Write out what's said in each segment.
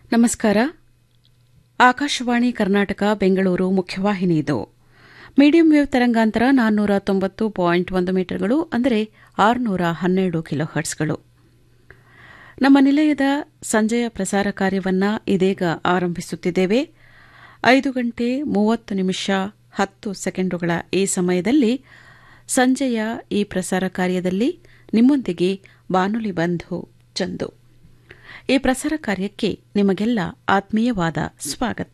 ನಮಸ್ಕಾರ ಆಕಾಶವಾಣಿ ಕರ್ನಾಟಕ ಬೆಂಗಳೂರು ಮುಖ್ಯವಾಹಿನಿ ಇದು medium wave ತರಂಗಾಂತರ ನಾನ್ನೂರ ತೊಂಬತ್ತು ಪಾಯಿಂಟ್ ಒಂದು ಮೀಟರ್ಗಳು ಅಂದರೆ ಆರುನೂರ ಹನ್ನೆರಡು ಕಿಲೋ ಹರ್ಟ್ಸ್ಗಳು ನಮ್ಮ ನಿಲಯದ ಸಂಜೆಯ ಪ್ರಸಾರ ಕಾರ್ಯವನ್ನು ಇದೀಗ ಆರಂಭಿಸುತ್ತಿದ್ದೇವೆ ಐದು ಗಂಟೆ ಮೂವತ್ತು ನಿಮಿಷ ಹತ್ತು ಸೆಕೆಂಡುಗಳ ಈ ಸಮಯದಲ್ಲಿ ಸಂಜೆಯ ಈ ಪ್ರಸಾರ ಕಾರ್ಯದಲ್ಲಿ ನಿಮ್ಮೊಂದಿಗೆ ಬಾನುಲಿ ಬಂಧು ಚಂದು ಈ ಪ್ರಸಾರ ಕಾರ್ಯಕ್ಕೆ ನಿಮಗೆಲ್ಲ ಆತ್ಮೀಯವಾದ ಸ್ವಾಗತ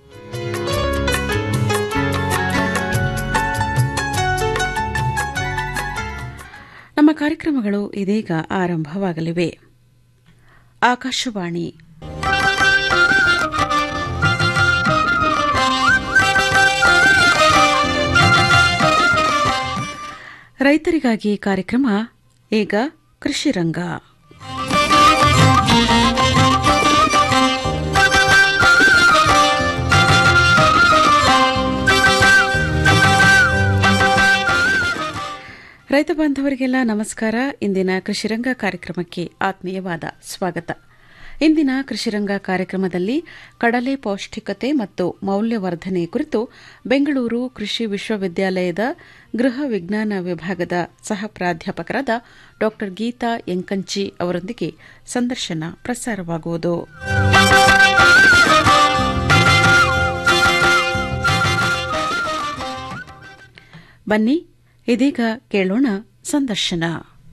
ನಮ್ಮ ಕಾರ್ಯಕ್ರಮಗಳು ಇದೀಗ ಆರಂಭವಾಗಲಿವೆ ಆಕಾಶವಾಣಿ ರೈತರಿಗಾಗಿ ಕಾರ್ಯಕ್ರಮ ಈಗ ಕೃಷಿ ರಂಗ ರೈತ ಬಾಂಧವರಿಗೆಲ್ಲ ನಮಸ್ಕಾರ ಇಂದಿನ ಕೃಷಿರಂಗ ಕಾರ್ಯಕ್ರಮಕ್ಕೆ ಆತ್ಮೀಯವಾದ ಸ್ವಾಗತ ಇಂದಿನ ಕೃಷಿರಂಗ ಕಾರ್ಯಕ್ರಮದಲ್ಲಿ ಕಡಲೆ ಪೌಷ್ಟಿಕತೆ ಮತ್ತು ಮೌಲ್ಯವರ್ಧನೆ ಕುರಿತು ಬೆಂಗಳೂರು ಕೃಷಿ ವಿಶ್ವವಿದ್ಯಾಲಯದ ಗೃಹ ವಿಜ್ಞಾನ ವಿಭಾಗದ ಸಹ ಪ್ರಾಧ್ಯಾಪಕರಾದ ಡಾ ಗೀತಾ ಎಂಕಂಚಿ ಅವರೊಂದಿಗೆ ಸಂದರ್ಶನ ಪ್ರಸಾರವಾಗುವುದು ಬನ್ನಿ ಇದೀಗ ಕೇಳೋಣ ಸಂದರ್ಶನ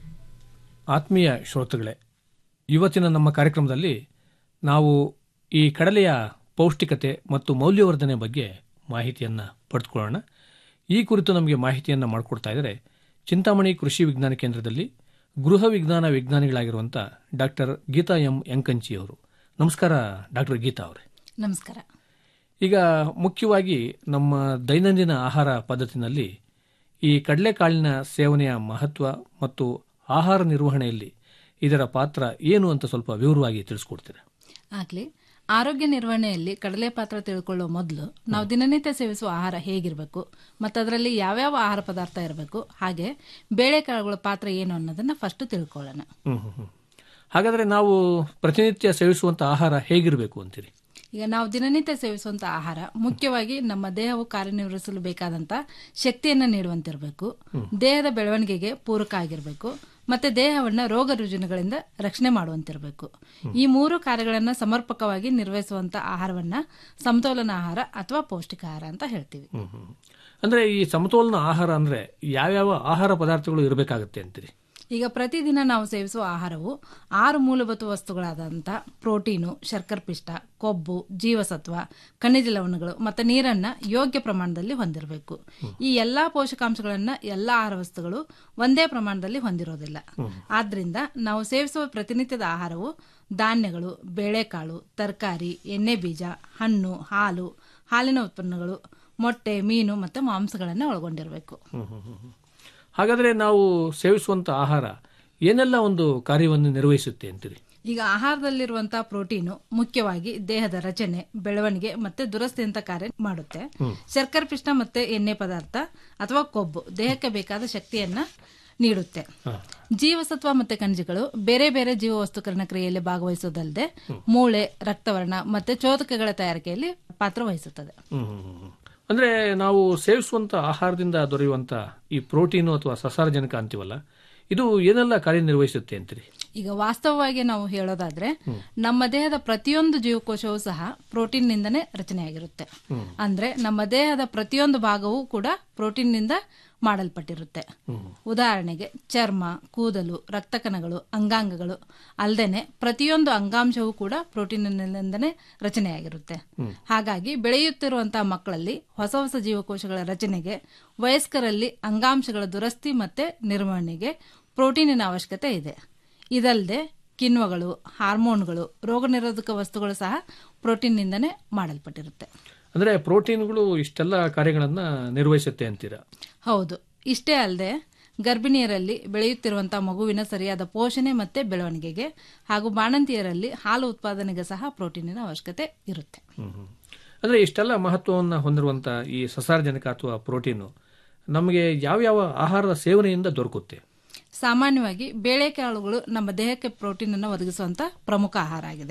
ಆತ್ಮೀಯ ಶ್ರೋತೃಗಳೇ ಇವತ್ತಿನ ನಮ್ಮ ಕಾರ್ಯಕ್ರಮದಲ್ಲಿ ನಾವು ಈ ಕಡಲೆಯ ಪೌಷ್ಟಿಕತೆ ಮತ್ತು ಮೌಲ್ಯವರ್ಧನೆ ಬಗ್ಗೆ ಮಾಹಿತಿಯನ್ನು ಪಡೆದುಕೊಳ್ಳೋಣ ಈ ಕುರಿತು ನಮಗೆ ಮಾಹಿತಿಯನ್ನು ಮಾಡಿಕೊಡ್ತಾ ಇದ್ದಾರೆ ಚಿಂತಾಮಣಿ ಕೃಷಿ ವಿಜ್ಞಾನ ಕೇಂದ್ರದಲ್ಲಿ ಗೃಹ ವಿಜ್ಞಾನ ವಿಜ್ಞಾನಿಗಳಾಗಿರುವಂಥ ಡಾಕ್ಟರ್ ಗೀತಾ ಎಂ ಎಂಕಂಚಿ ಅವರು ನಮಸ್ಕಾರ ಡಾಕ್ಟರ್ ಗೀತಾ ಅವರೇ ನಮಸ್ಕಾರ ಈಗ ಮುಖ್ಯವಾಗಿ ನಮ್ಮ ದೈನಂದಿನ ಆಹಾರ ಪದ್ಧತಿನಲ್ಲಿ ಈ ಕಡಲೆಕಾಳಿನ ಸೇವನೆಯ ಮಹತ್ವ ಮತ್ತು ಆಹಾರ ನಿರ್ವಹಣೆಯಲ್ಲಿ ಇದರ ಪಾತ್ರ ಏನು ಅಂತ ಸ್ವಲ್ಪ ವಿವರವಾಗಿ ತಿಳಿಸ್ಕೊಡ್ತೀರಾ ಆಗ್ಲಿ ಆರೋಗ್ಯ ನಿರ್ವಹಣೆಯಲ್ಲಿ ಕಡಲೆ ಪಾತ್ರ ತಿಳ್ಕೊಳ್ಳೋ ಮೊದಲು ನಾವು ದಿನನಿತ್ಯ ಸೇವಿಸುವ ಆಹಾರ ಹೇಗಿರಬೇಕು ಮತ್ತು ಅದರಲ್ಲಿ ಯಾವ್ಯಾವ ಆಹಾರ ಪದಾರ್ಥ ಇರಬೇಕು ಹಾಗೆ ಬೇಳೆಕಾಳುಗಳ ಪಾತ್ರ ಏನು ಅನ್ನೋದನ್ನ ಫಸ್ಟ್ ತಿಳ್ಕೊಳ್ಳೋಣ ಹ್ಮ್ ಹ್ಮ್ ಹ್ಮ್. ಹಾಗಾದ್ರೆ ನಾವು ಪ್ರತಿನಿತ್ಯ ಸೇವಿಸುವಂತ ಆಹಾರ ಹೇಗಿರಬೇಕು ಅಂತೀರಿ ಈಗ ನಾವು ದಿನನಿತ್ಯ ಸೇವಿಸುವಂತ ಆಹಾರ ಮುಖ್ಯವಾಗಿ ನಮ್ಮ ದೇಹವು ಕಾರ್ಯನಿರ್ವಹಿಸಲು ಬೇಕಾದಂತ ಶಕ್ತಿಯನ್ನ ನೀಡುವಂತಿರಬೇಕು ದೇಹದ ಬೆಳವಣಿಗೆಗೆ ಪೂರಕ ಆಗಿರಬೇಕು ಮತ್ತೆ ದೇಹವನ್ನ ರೋಗ ರುಜಿನಗಳಿಂದ ರಕ್ಷಣೆ ಮಾಡುವಂತಿರಬೇಕು ಈ ಮೂರು ಕಾರ್ಯಗಳನ್ನ ಸಮರ್ಪಕವಾಗಿ ನಿರ್ವಹಿಸುವಂತ ಆಹಾರವನ್ನ ಸಮತೋಲನ ಆಹಾರ ಅಥವಾ ಪೌಷ್ಟಿಕ ಆಹಾರ ಅಂತ ಹೇಳ್ತೀವಿ ಹ್ಮ್ ಹ್ಮ್. ಅಂದ್ರೆ ಈ ಸಮತೋಲನ ಆಹಾರ ಅಂದ್ರೆ ಯಾವ್ಯಾವ ಆಹಾರ ಪದಾರ್ಥಗಳು ಇರಬೇಕಾಗತ್ತೆ ಅಂತೀರಿ ಈಗ ಪ್ರತಿದಿನ ನಾವು ಸೇವಿಸುವ ಆಹಾರವು ಆರು ಮೂಲಭೂತ ವಸ್ತುಗಳಾದಂಥ ಪ್ರೋಟೀನು ಶರ್ಕರ ಪಿಷ್ಟ ಕೊಬ್ಬು ಜೀವಸತ್ವ ಖನಿಜ ಲವಣಗಳು ಮತ್ತು ನೀರನ್ನ ಯೋಗ್ಯ ಪ್ರಮಾಣದಲ್ಲಿ ಹೊಂದಿರಬೇಕು ಈ ಎಲ್ಲಾ ಪೋಷಕಾಂಶಗಳನ್ನ ಎಲ್ಲಾ ಆಹಾರ ವಸ್ತುಗಳು ಒಂದೇ ಪ್ರಮಾಣದಲ್ಲಿ ಹೊಂದಿರೋದಿಲ್ಲ ಆದ್ರಿಂದ ನಾವು ಸೇವಿಸುವ ಪ್ರತಿನಿತ್ಯದ ಆಹಾರವು ಧಾನ್ಯಗಳು ಬೇಳೆಕಾಳು ತರಕಾರಿ ಎಣ್ಣೆ ಬೀಜ ಹಣ್ಣು ಹಾಲು ಹಾಲಿನ ಉತ್ಪನ್ನಗಳು ಮೊಟ್ಟೆ ಮೀನು ಮತ್ತು ಮಾಂಸಗಳನ್ನು ಒಳಗೊಂಡಿರಬೇಕು ಹ್ಮ್ ಹ್ಮ್ ಹ್ಮ್ ಹ್ಮ್. ಹಾಗಾದ್ರೆ ನಾವು ಸೇವಿಸುವಂತ ಆಹಾರ ಏನೆಲ್ಲ ಒಂದು ಕಾರ್ಯವನ್ನು ನಿರ್ವಹಿಸುತ್ತೆ ಅಂತೀರಿ ಈಗ ಆಹಾರದಲ್ಲಿರುವಂತಹ ಪ್ರೋಟೀನು ಮುಖ್ಯವಾಗಿ ದೇಹದ ರಚನೆ ಬೆಳವಣಿಗೆ ಮತ್ತೆ ದುರಸ್ತಿಯಂತ ಕಾರ್ಯ ಮಾಡುತ್ತೆ ಶರ್ಕರ ಪಿಷ್ಟ ಮತ್ತೆ ಎಣ್ಣೆ ಪದಾರ್ಥ ಅಥವಾ ಕೊಬ್ಬು ದೇಹಕ್ಕೆ ಬೇಕಾದ ಶಕ್ತಿಯನ್ನ ನೀಡುತ್ತೆ ಜೀವಸತ್ವ ಮತ್ತೆ ಖನಿಜಗಳು ಬೇರೆ ಬೇರೆ ಜೀವವಸ್ತುಕರಣ ಕ್ರಿಯೆಯಲ್ಲಿ ಭಾಗವಹಿಸೋದಲ್ಲದೆ ಮೂಳೆ ರಕ್ತವರ್ಣ ಮತ್ತೆ ಚೋದಕಗಳ ತಯಾರಿಕೆಯಲ್ಲಿ ಪಾತ್ರ ವಹಿಸುತ್ತದೆ ಹ್ಮ್ ಹ್ಮ್ ಹ್ಮ್ ಹ್ಮ್. ಅಂದ್ರೆ ನಾವು ಸೇವಿಸುವಂತ ಆಹಾರದಿಂದ ದೊರೆಯುವಂತ ಈ ಪ್ರೋಟೀನು ಅಥವಾ ಸಸಾರಜನಕ ಅಂತೀವಲ್ಲ ಇದು ಏನೆಲ್ಲ ಕಾರ್ಯನಿರ್ವಹಿಸುತ್ತೆ ಅಂತೀರಿ ಈಗ ವಾಸ್ತವವಾಗಿ ನಾವು ಹೇಳೋದಾದ್ರೆ ನಮ್ಮ ದೇಹದ ಪ್ರತಿಯೊಂದು ಜೀವಕೋಶವೂ ಸಹ ಪ್ರೋಟೀನ್ ನಿಂದನೇ ರಚನೆಯಾಗಿರುತ್ತೆ ಅಂದ್ರೆ ನಮ್ಮ ದೇಹದ ಪ್ರತಿಯೊಂದು ಭಾಗವೂ ಕೂಡ ಪ್ರೋಟೀನ್ ನಿಂದ ಮಾಡಲ್ಪಟ್ಟಿರುತ್ತೆ ಉದಾಹರಣೆಗೆ ಚರ್ಮ ಕೂದಲು ರಕ್ತಕಣಗಳು ಅಂಗಾಂಗಗಳು ಅಲ್ಲದೆ ಪ್ರತಿಯೊಂದು ಅಂಗಾಂಶವೂ ಕೂಡ ಪ್ರೋಟೀನಿನಿಂದನೇ ರಚನೆಯಾಗಿರುತ್ತೆ ಹಾಗಾಗಿ ಬೆಳೆಯುತ್ತಿರುವಂತಹ ಮಕ್ಕಳಲ್ಲಿ ಹೊಸ ಹೊಸ ಜೀವಕೋಶಗಳ ರಚನೆಗೆ ವಯಸ್ಕರಲ್ಲಿ ಅಂಗಾಂಶಗಳ ದುರಸ್ತಿ ಮತ್ತೆ ನಿರ್ವಹಣೆಗೆ ಪ್ರೋಟೀನಿನ ಅವಶ್ಯಕತೆ ಇದೆ ಇದಲ್ಲದೆ ಕಿಣ್ವಗಳು ಹಾರ್ಮೋನ್ಗಳು ರೋಗ ನಿರೋಧಕ ವಸ್ತುಗಳು ಸಹ ಪ್ರೋಟೀನ್ನಿಂದನೇ ಮಾಡಲ್ಪಟ್ಟಿರುತ್ತೆ ಅಂದ್ರೆ ಪ್ರೋಟೀನ್ಗಳು ಇಷ್ಟೆಲ್ಲ ಕಾರ್ಯಗಳನ್ನ ನಿರ್ವಹಿಸುತ್ತೆ ಅಂತೀರಾ ಹೌದು ಇಷ್ಟೇ ಅಲ್ಲದೆ ಗರ್ಭಿಣಿಯರಲ್ಲಿ ಬೆಳೆಯುತ್ತಿರುವಂತಹ ಮಗುವಿನ ಸರಿಯಾದ ಪೋಷಣೆ ಮತ್ತೆ ಬೆಳವಣಿಗೆಗೆ ಹಾಗೂ ಬಾಣಂತಿಯರಲ್ಲಿ ಹಾಲು ಉತ್ಪಾದನೆಗೆ ಸಹ ಪ್ರೋಟೀನಿನ ಅವಶ್ಯಕತೆ ಇರುತ್ತೆ ಹ್ಮ್ ಹ್ಮ್. ಅಂದ್ರೆ ಇಷ್ಟೆಲ್ಲ ಮಹತ್ವವನ್ನು ಹೊಂದಿರುವಂತ ಈ ಸಸಾರಜನಕ ಅಥವಾ ಪ್ರೋಟೀನು ನಮಗೆ ಯಾವ್ಯಾವ ಆಹಾರದ ಸೇವನೆಯಿಂದ ದೊರಕುತ್ತೆ ಸಾಮಾನ್ಯವಾಗಿ ಬೇಳೆಕಾಳುಗಳು ನಮ್ಮ ದೇಹಕ್ಕೆ ಪ್ರೋಟೀನ್ ಅನ್ನು ಒದಗಿಸುವಂತ ಪ್ರಮುಖ ಆಹಾರ ಆಗಿದೆ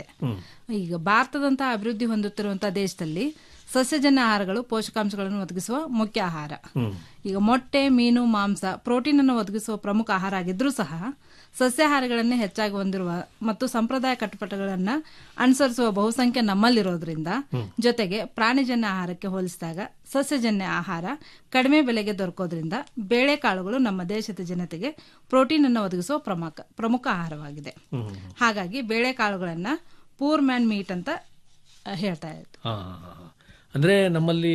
ಈಗ ಭಾರತದಂತಹ ಅಭಿವೃದ್ಧಿ ಹೊಂದುತ್ತಿರುವಂತಹ ದೇಶದಲ್ಲಿ ಸಸ್ಯಜನ್ಯ ಆಹಾರಗಳು ಪೋಷಕಾಂಶಗಳನ್ನು ಒದಗಿಸುವ ಮುಖ್ಯ ಆಹಾರ ಈಗ ಮೊಟ್ಟೆ ಮೀನು ಮಾಂಸ ಪ್ರೋಟೀನ್ ಅನ್ನು ಒದಗಿಸುವ ಪ್ರಮುಖ ಆಹಾರ ಆಗಿದ್ರೂ ಸಹ ಸಸ್ಯಾಹಾರಗಳನ್ನೇ ಹೆಚ್ಚಾಗಿ ಹೊಂದಿರುವ ಮತ್ತು ಸಂಪ್ರದಾಯ ಕಟ್ಟುಪಾಡುಗಳನ್ನ ಅನುಸರಿಸುವ ಬಹುಸಂಖ್ಯೆ ನಮ್ಮಲ್ಲಿರೋದ್ರಿಂದ ಜೊತೆಗೆ ಪ್ರಾಣಿಜನ್ಯ ಆಹಾರಕ್ಕೆ ಹೋಲಿಸಿದಾಗ ಸಸ್ಯಜನ್ಯ ಆಹಾರ ಕಡಿಮೆ ಬೆಲೆಗೆ ದೊರಕೋದ್ರಿಂದ ಬೇಳೆಕಾಳುಗಳು ನಮ್ಮ ದೇಶದ ಜನತೆಗೆ ಪ್ರೋಟೀನ್ ಅನ್ನು ಒದಗಿಸುವ ಪ್ರಮುಖ ಪ್ರಮುಖ ಆಹಾರವಾಗಿದೆ ಹಾಗಾಗಿ ಬೇಳೆಕಾಳುಗಳನ್ನ ಪೂರ್ ಮ್ಯಾನ್ ಮೀಟ್ ಅಂತ ಆ, ಹೇಳ್ತಾ ಇತ್ತು ಹಾ, ಹಾ, ಹಾ. ಅಂದ್ರೆ ನಮ್ಮಲ್ಲಿ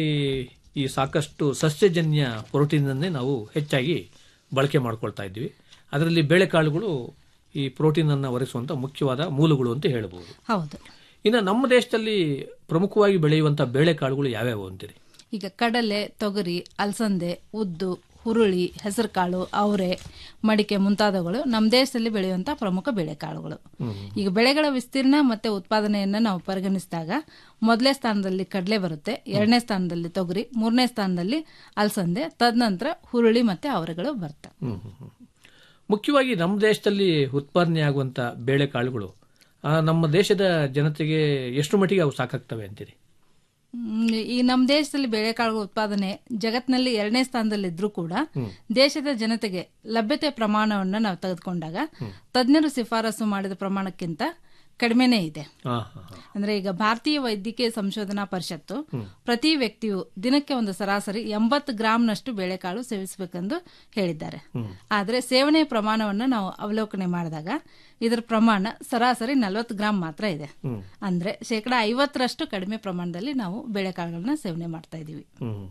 ಈ ಸಾಕಷ್ಟು ಸಸ್ಯಜನ್ಯ ಪ್ರೋಟೀನನ್ನೇ ನಾವು ಹೆಚ್ಚಾಗಿ ಬಳಕೆ ಮಾಡ್ಕೊಳ್ತಾ ಇದ್ವಿ ಅದರಲ್ಲಿ ಬೇಳೆಕಾಳುಗಳು ಈ ಪ್ರೋಟೀನ್ ಅನ್ನು ಒದಗಿಸುವಂತ ಮುಖ್ಯವಾದ ಮೂಲಗಳು ಅಂತ ಹೇಳಬಹುದು ಹೌದು ಇನ್ನು ನಮ್ಮ ದೇಶದಲ್ಲಿ ಪ್ರಮುಖವಾಗಿ ಬೆಳೆಯುವಂತ ಬೇಳೆಕಾಳುಗಳು ಯಾವ್ಯಾವು ಅಂತೀರಿ ಈಗ ಕಡಲೆ ತೊಗರಿ ಅಲಸಂದೆ ಉದ್ದು ಹುರುಳಿ ಹೆಸರುಕಾಳು ಅವರೆ ಮಡಿಕೆ ಮುಂತಾದವುಗಳು ನಮ್ಮ ದೇಶದಲ್ಲಿ ಬೆಳೆಯುವಂತ ಪ್ರಮುಖ ಬೆಳೆಕಾಳುಗಳು ಈಗ ಬೆಳೆಗಳ ವಿಸ್ತೀರ್ಣ ಮತ್ತೆ ಉತ್ಪಾದನೆಯನ್ನ ನಾವು ಪರಿಗಣಿಸಿದಾಗ ಮೊದಲನೇ ಸ್ಥಾನದಲ್ಲಿ ಕಡಲೆ ಬರುತ್ತೆ ಎರಡನೇ ಸ್ಥಾನದಲ್ಲಿ ತೊಗರಿ ಮೂರನೇ ಸ್ಥಾನದಲ್ಲಿ ಅಲಸಂದೆ ತದನಂತರ ಹುರುಳಿ ಮತ್ತೆ ಅವರೆಗಳು ಬರ್ತವೆ ಹ್ಮ್, ಹ್ಮ್, ಹ್ಮ್. ಮುಖ್ಯವಾಗಿ ನಮ್ಮ ದೇಶದಲ್ಲಿ ಉತ್ಪಾದನೆ ಆಗುವಂತ ಬೇಳೆಕಾಳುಗಳು ಆ, ನಮ್ಮ ದೇಶದ ಜನತೆಗೆ ಎಷ್ಟು ಮಟ್ಟಿಗೆ ಅವು ಸಾಕಾಗ್ತವೆ ಅಂತೀರಿ ಹ್ಮ್, ಈ ನಮ್ಮ ದೇಶದಲ್ಲಿ ಬೇಳೆಕಾಳುಗಳ ಉತ್ಪಾದನೆ ಜಗತ್ತಿನಲ್ಲಿ ಎರಡನೇ ಸ್ಥಾನದಲ್ಲಿ ಇದ್ರೂ ಕೂಡ ದೇಶದ ಜನತೆಗೆ ಲಭ್ಯತೆ ಪ್ರಮಾಣವನ್ನ ನಾವು ತೆಗೆದುಕೊಂಡಾಗ ತಜ್ಞರು ಶಿಫಾರಸು ಮಾಡಿದ ಪ್ರಮಾಣಕ್ಕಿಂತ ಕಡಿಮೆನೇ ಇದೆ ಹಾ, ಹಾ, ಹಾ. ಅಂದ್ರೆ ಈಗ ಭಾರತೀಯ ವೈದ್ಯಕೀಯ ಸಂಶೋಧನಾ ಪರಿಷತ್ತು ಪ್ರತಿ ವ್ಯಕ್ತಿಯು ದಿನಕ್ಕೆ ಒಂದು ಸರಾಸರಿ ಎಂಬತ್ತು ಗ್ರಾಂನಷ್ಟು ಬೇಳೆಕಾಳು ಸೇವಿಸಬೇಕೆಂದು ಹೇಳಿದ್ದಾರೆ ಆದ್ರೆ ಸೇವನೆ ಪ್ರಮಾಣವನ್ನು ನಾವು ಅವಲೋಕನೆ ಮಾಡಿದಾಗ ಇದರ ಪ್ರಮಾಣ ಸರಾಸರಿ ನಲವತ್ತು ಗ್ರಾಂ ಮಾತ್ರ ಇದೆ ಅಂದ್ರೆ ಶೇಕಡ ಐವತ್ತರಷ್ಟು ಕಡಿಮೆ ಪ್ರಮಾಣದಲ್ಲಿ ನಾವು ಬೇಳೆಕಾಳುಗಳನ್ನ ಸೇವನೆ ಮಾಡ್ತಾ ಇದೀವಿ ಹ್ಮ್.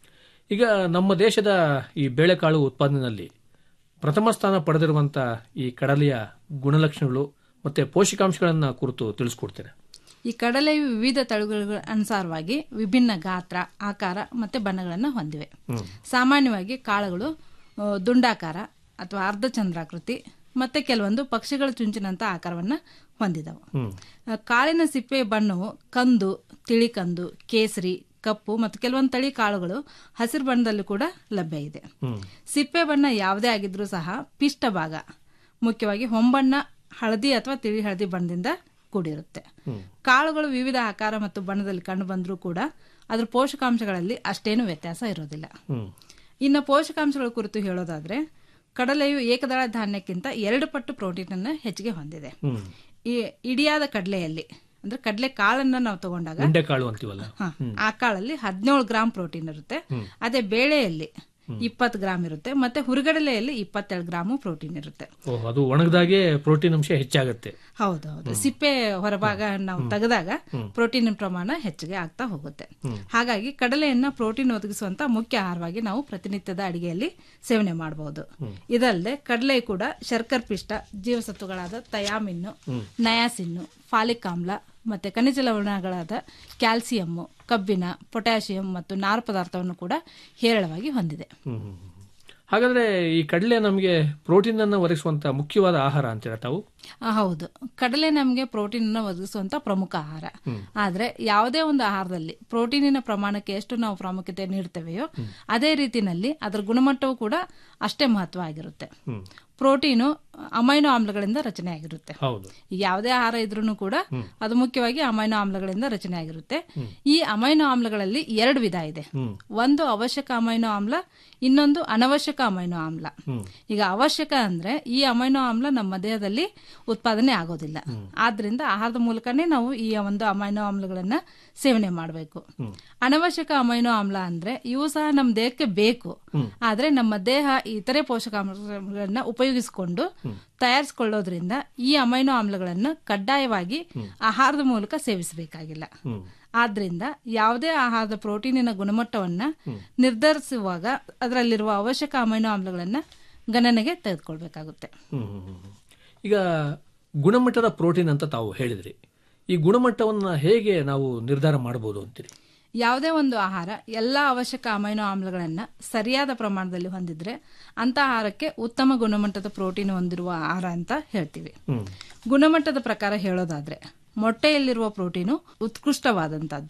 ಈಗ ನಮ್ಮ ದೇಶದ ಈ ಬೇಳೆಕಾಳು ಉತ್ಪಾದನೆಯಲ್ಲಿ ಪ್ರಥಮ ಸ್ಥಾನ ಪಡೆದಿರುವಂತ ಈ ಕಡಲೆಯ ಗುಣಲಕ್ಷಣಗಳು ಮತ್ತೆ ಪೋಷಕಾಂಶಗಳನ್ನ ಕುರಿತು ತಿಳಿಸ್ಕೊಡ್ತೇನೆ ಈ ಕಡಲೆಯು ವಿವಿಧ ತಳಿಗಳ ಅನುಸಾರವಾಗಿ ವಿಭಿನ್ನ ಗಾತ್ರ ಆಕಾರ ಮತ್ತೆ ಬಣ್ಣಗಳನ್ನು ಹೊಂದಿವೆ ಸಾಮಾನ್ಯವಾಗಿ ಕಾಳುಗಳು ಆ, ದುಂಡಾಕಾರ ಅಥವಾ ಅರ್ಧಚಂದ್ರಾಕೃತಿ ಮತ್ತೆ ಕೆಲವೊಂದು ಪಕ್ಷಿಗಳ ಚುಂಚಿನಂತ ಆಕಾರವನ್ನ ಹೊಂದಿದವು ಆ, ಕಾಳಿನ ಸಿಪ್ಪೆ ಬಣ್ಣವು ಕಂದು ತಿಳಿ ಕಂದು ಕೇಸರಿ ಕಪ್ಪು ಮತ್ತು ಕೆಲವೊಂದು ತಳಿ ಕಾಳುಗಳು ಹಸಿರು ಬಣ್ಣದಲ್ಲಿ ಕೂಡ ಲಭ್ಯ ಇದೆ ಸಿಪ್ಪೆ ಬಣ್ಣ ಯಾವುದೇ ಆಗಿದ್ರೂ ಸಹ ಪಿಷ್ಟ ಭಾಗ ಮುಖ್ಯವಾಗಿ ಹೊಂಬಣ್ಣ ಹಳದಿ ಅಥವಾ ತಿಳಿ ಹಳದಿ ಬಣ್ಣದಿಂದ ಕೂಡಿರುತ್ತೆ ಕಾಳುಗಳು ವಿವಿಧ ಆಕಾರ ಮತ್ತು ಬಣ್ಣದಲ್ಲಿ ಕಂಡು ಬಂದರೂ ಕೂಡ ಅದರ ಪೋಷಕಾಂಶಗಳಲ್ಲಿ ಅಷ್ಟೇನು ವ್ಯತ್ಯಾಸ ಇರೋದಿಲ್ಲ ಇನ್ನು ಪೋಷಕಾಂಶಗಳ ಕುರಿತು ಹೇಳೋದಾದ್ರೆ ಕಡಲೆಯು ಏಕದಳ ಧಾನ್ಯಕ್ಕಿಂತ ಎರಡು ಪಟ್ಟು ಪ್ರೋಟೀನ್ ಅನ್ನು ಹೆಚ್ಚಿಗೆ ಹೊಂದಿದೆ ಈ ಇಡಿಯಾದ ಕಡಲೆಯಲ್ಲಿ ಅಂದ್ರೆ ಕಡಲೆ ಕಾಳನ್ನ ನಾವು ತಗೊಂಡಾಗ ಉಂಡೆಕಾಳು ಅಂತೀವಲ್ಲ ಹ, ಆ ಕಾಳಲ್ಲಿ ಹದಿನೇಳು ಗ್ರಾಂ ಪ್ರೋಟೀನ್ ಇರುತ್ತೆ ಅದೇ ಬೇಳೆಯಲ್ಲಿ ಇಪ್ಪತ್ತು ಗ್ರಾಂ ಇರುತ್ತೆ ಮತ್ತೆ ಹುರುಗಡಲೆಯಲ್ಲಿ ಇಪ್ಪತ್ತೆರಡು ಗ್ರಾಮು ಪ್ರೋಟೀನ್ ಇರುತ್ತೆ ಓಹ್ ಅದು ಒಣಗದಾಗೆ ಪ್ರೋಟೀನ್ ಅಂಶ ಹೆಚ್ಚಾಗತ್ತೆ ಹೌದು ಹೌದು ಸಿಪ್ಪೆ ಹೊರಭಾಗ ನಾವು ತೆಗೆದಾಗ ಪ್ರೋಟೀನ್ ಪ್ರಮಾಣ ಹೆಚ್ಚಿಗೆ ಆಗ್ತಾ ಹೋಗುತ್ತೆ ಹಾಗಾಗಿ ಕಡಲೆಯನ್ನ ಪ್ರೋಟೀನ್ ಒದಗಿಸುವಂತ ಮುಖ್ಯ ಆಹಾರವಾಗಿ ನಾವು ಪ್ರತಿನಿತ್ಯದ ಅಡಿಗೆಯಲ್ಲಿ ಸೇವನೆ ಮಾಡಬಹುದು ಇದಲ್ಲದೆ ಕಡಲೆ ಕೂಡ ಶರ್ಕರ್ ಪಿಷ್ಟ ಜೀವಸತ್ವಗಳಾದ ತಯಾಮಿನ್ನು ನಯಾಸಿನ್ನು ಫಾಲಿಕ್ ಆಮ್ಲ ಮತ್ತೆ ಖನಿಜ ಲವಣಗಳಾದ ಕ್ಯಾಲ್ಸಿಯಂ ಕಬ್ಬಿಣ ಪೊಟ್ಯಾಷಿಯಂ ಮತ್ತು ನಾರು ಪದಾರ್ಥವನ್ನು ಕೂಡ ಹೇರಳವಾಗಿ ಹೊಂದಿದೆ ಹ್ಮ್, ಹ್ಮ್, ಹ್ಮ್. ಹಾಗಾದ್ರೆ ಈ ಕಡಲೆ ನಮಗೆ ಪ್ರೋಟೀನ್ ಅನ್ನು ಒದಗಿಸುವಂತ ಮುಖ್ಯವಾದ ಆಹಾರ ಅಂತೀರಾ ತಾವು ಆ, ಹೌದು ಕಡಲೆ ನಮಗೆ ಪ್ರೋಟೀನ್ ಅನ್ನು ಒದಗಿಸುವಂತ ಪ್ರಮುಖ ಆಹಾರ ಆದ್ರೆ ಯಾವುದೇ ಒಂದು ಆಹಾರದಲ್ಲಿ ಪ್ರೋಟೀನಿನ ಪ್ರಮಾಣಕ್ಕೆ ಎಷ್ಟು ನಾವು ಪ್ರಾಮುಖ್ಯತೆ ನೀಡ್ತೇವೆಯೋ ಅದೇ ರೀತಿನಲ್ಲಿ ಅದರ ಗುಣಮಟ್ಟವೂ ಕೂಡ ಅಷ್ಟೇ ಮಹತ್ವ ಆಗಿರುತ್ತೆ ಪ್ರೋಟೀನು ಅಮೈನೋ ಆಮ್ಲಗಳಿಂದ ರಚನೆ ಆಗಿರುತ್ತೆ ಹೌದು ಈಗ ಯಾವುದೇ ಆಹಾರ ಇದ್ರೂ ಕೂಡ ಅದು ಮುಖ್ಯವಾಗಿ ಅಮೈನೋ ಆಮ್ಲಗಳಿಂದ ರಚನೆ ಆಗಿರುತ್ತೆ ಈ ಅಮೈನೋ ಆಮ್ಲಗಳಲ್ಲಿ ಎರಡು ವಿಧ ಇದೆ ಒಂದು ಅವಶ್ಯಕ ಅಮೈನೋ ಆಮ್ಲ ಇನ್ನೊಂದು ಅನವಶ್ಯಕ ಅಮೈನೋ ಆಮ್ಲ ಈಗ ಅವಶ್ಯಕ ಅಂದ್ರೆ ಈ ಅಮೈನೋ ಆಮ್ಲ ನಮ್ಮ ದೇಹದಲ್ಲಿ ಉತ್ಪಾದನೆ ಆಗೋದಿಲ್ಲ ಆದ್ರಿಂದ ಆಹಾರದ ಮೂಲಕನೇ ನಾವು ಈ ಒಂದು ಅಮೈನೋ ಆಮ್ಲಗಳನ್ನ ಸೇವನೆ ಮಾಡಬೇಕು ಅನವಶ್ಯಕ ಅಮೈನೋ ಆಮ್ಲ ಅಂದ್ರೆ ಇವು ಸಹ ನಮ್ಮ ದೇಹಕ್ಕೆ ಬೇಕು ಆದ್ರೆ ನಮ್ಮ ದೇಹ ಇತರೆ ಪೋಷಕಾಂಶಗಳನ್ನ ಉಪಯೋಗಿಸಿಕೊಂಡು ತಯಾರಿಸಿಕೊಳ್ಳೋದ್ರಿಂದ ಈ ಅಮೈನೋ ಆಮ್ಲಗಳನ್ನು ಕಡ್ಡಾಯವಾಗಿ ಆಹಾರದ ಮೂಲಕ ಸೇವಿಸಬೇಕಾಗಿಲ್ಲ ಆದ್ರಿಂದ ಯಾವುದೇ ಆಹಾರದ ಪ್ರೋಟೀನಿನ ಗುಣಮಟ್ಟವನ್ನ ನಿರ್ಧರಿಸುವಾಗ ಅದರಲ್ಲಿರುವ ಅವಶ್ಯಕ ಅಮೈನೋ ಆಮ್ಲಗಳನ್ನ ಗಣನೆಗೆ ತೆಗೆದುಕೊಳ್ಬೇಕಾಗುತ್ತೆ ಹ್ಮ್, ಹ್ಮ್, ಹ್ಮ್, ಹ್ಮ್. ಈಗ ಗುಣಮಟ್ಟದ ಪ್ರೋಟೀನ್ ಅಂತ ತಾವು ಹೇಳಿದ್ರಿ ಈ ಗುಣಮಟ್ಟವನ್ನ ಹೇಗೆ ನಾವು ನಿರ್ಧಾರ ಮಾಡಬಹುದು ಅಂತೀರಿ ಯಾವುದೇ ಒಂದು ಆಹಾರ ಎಲ್ಲ ಅವಶ್ಯಕ ಅಮೈನೋ ಆಮ್ಲಗಳನ್ನ ಸರಿಯಾದ ಪ್ರಮಾಣದಲ್ಲಿ ಹೊಂದಿದ್ರೆ ಅಂತ ಆಹಾರಕ್ಕೆ ಉತ್ತಮ ಗುಣಮಟ್ಟದ ಪ್ರೋಟೀನ್ ಹೊಂದಿರುವ ಆಹಾರ ಅಂತ ಹೇಳ್ತೀವಿ ಗುಣಮಟ್ಟದ ಪ್ರಕಾರ ಹೇಳೋದಾದ್ರೆ ಮೊಟ್ಟೆಯಲ್ಲಿರುವ ಪ್ರೋಟೀನು ಉತ್ಕೃಷ್ಟವಾದಂತದ್ದು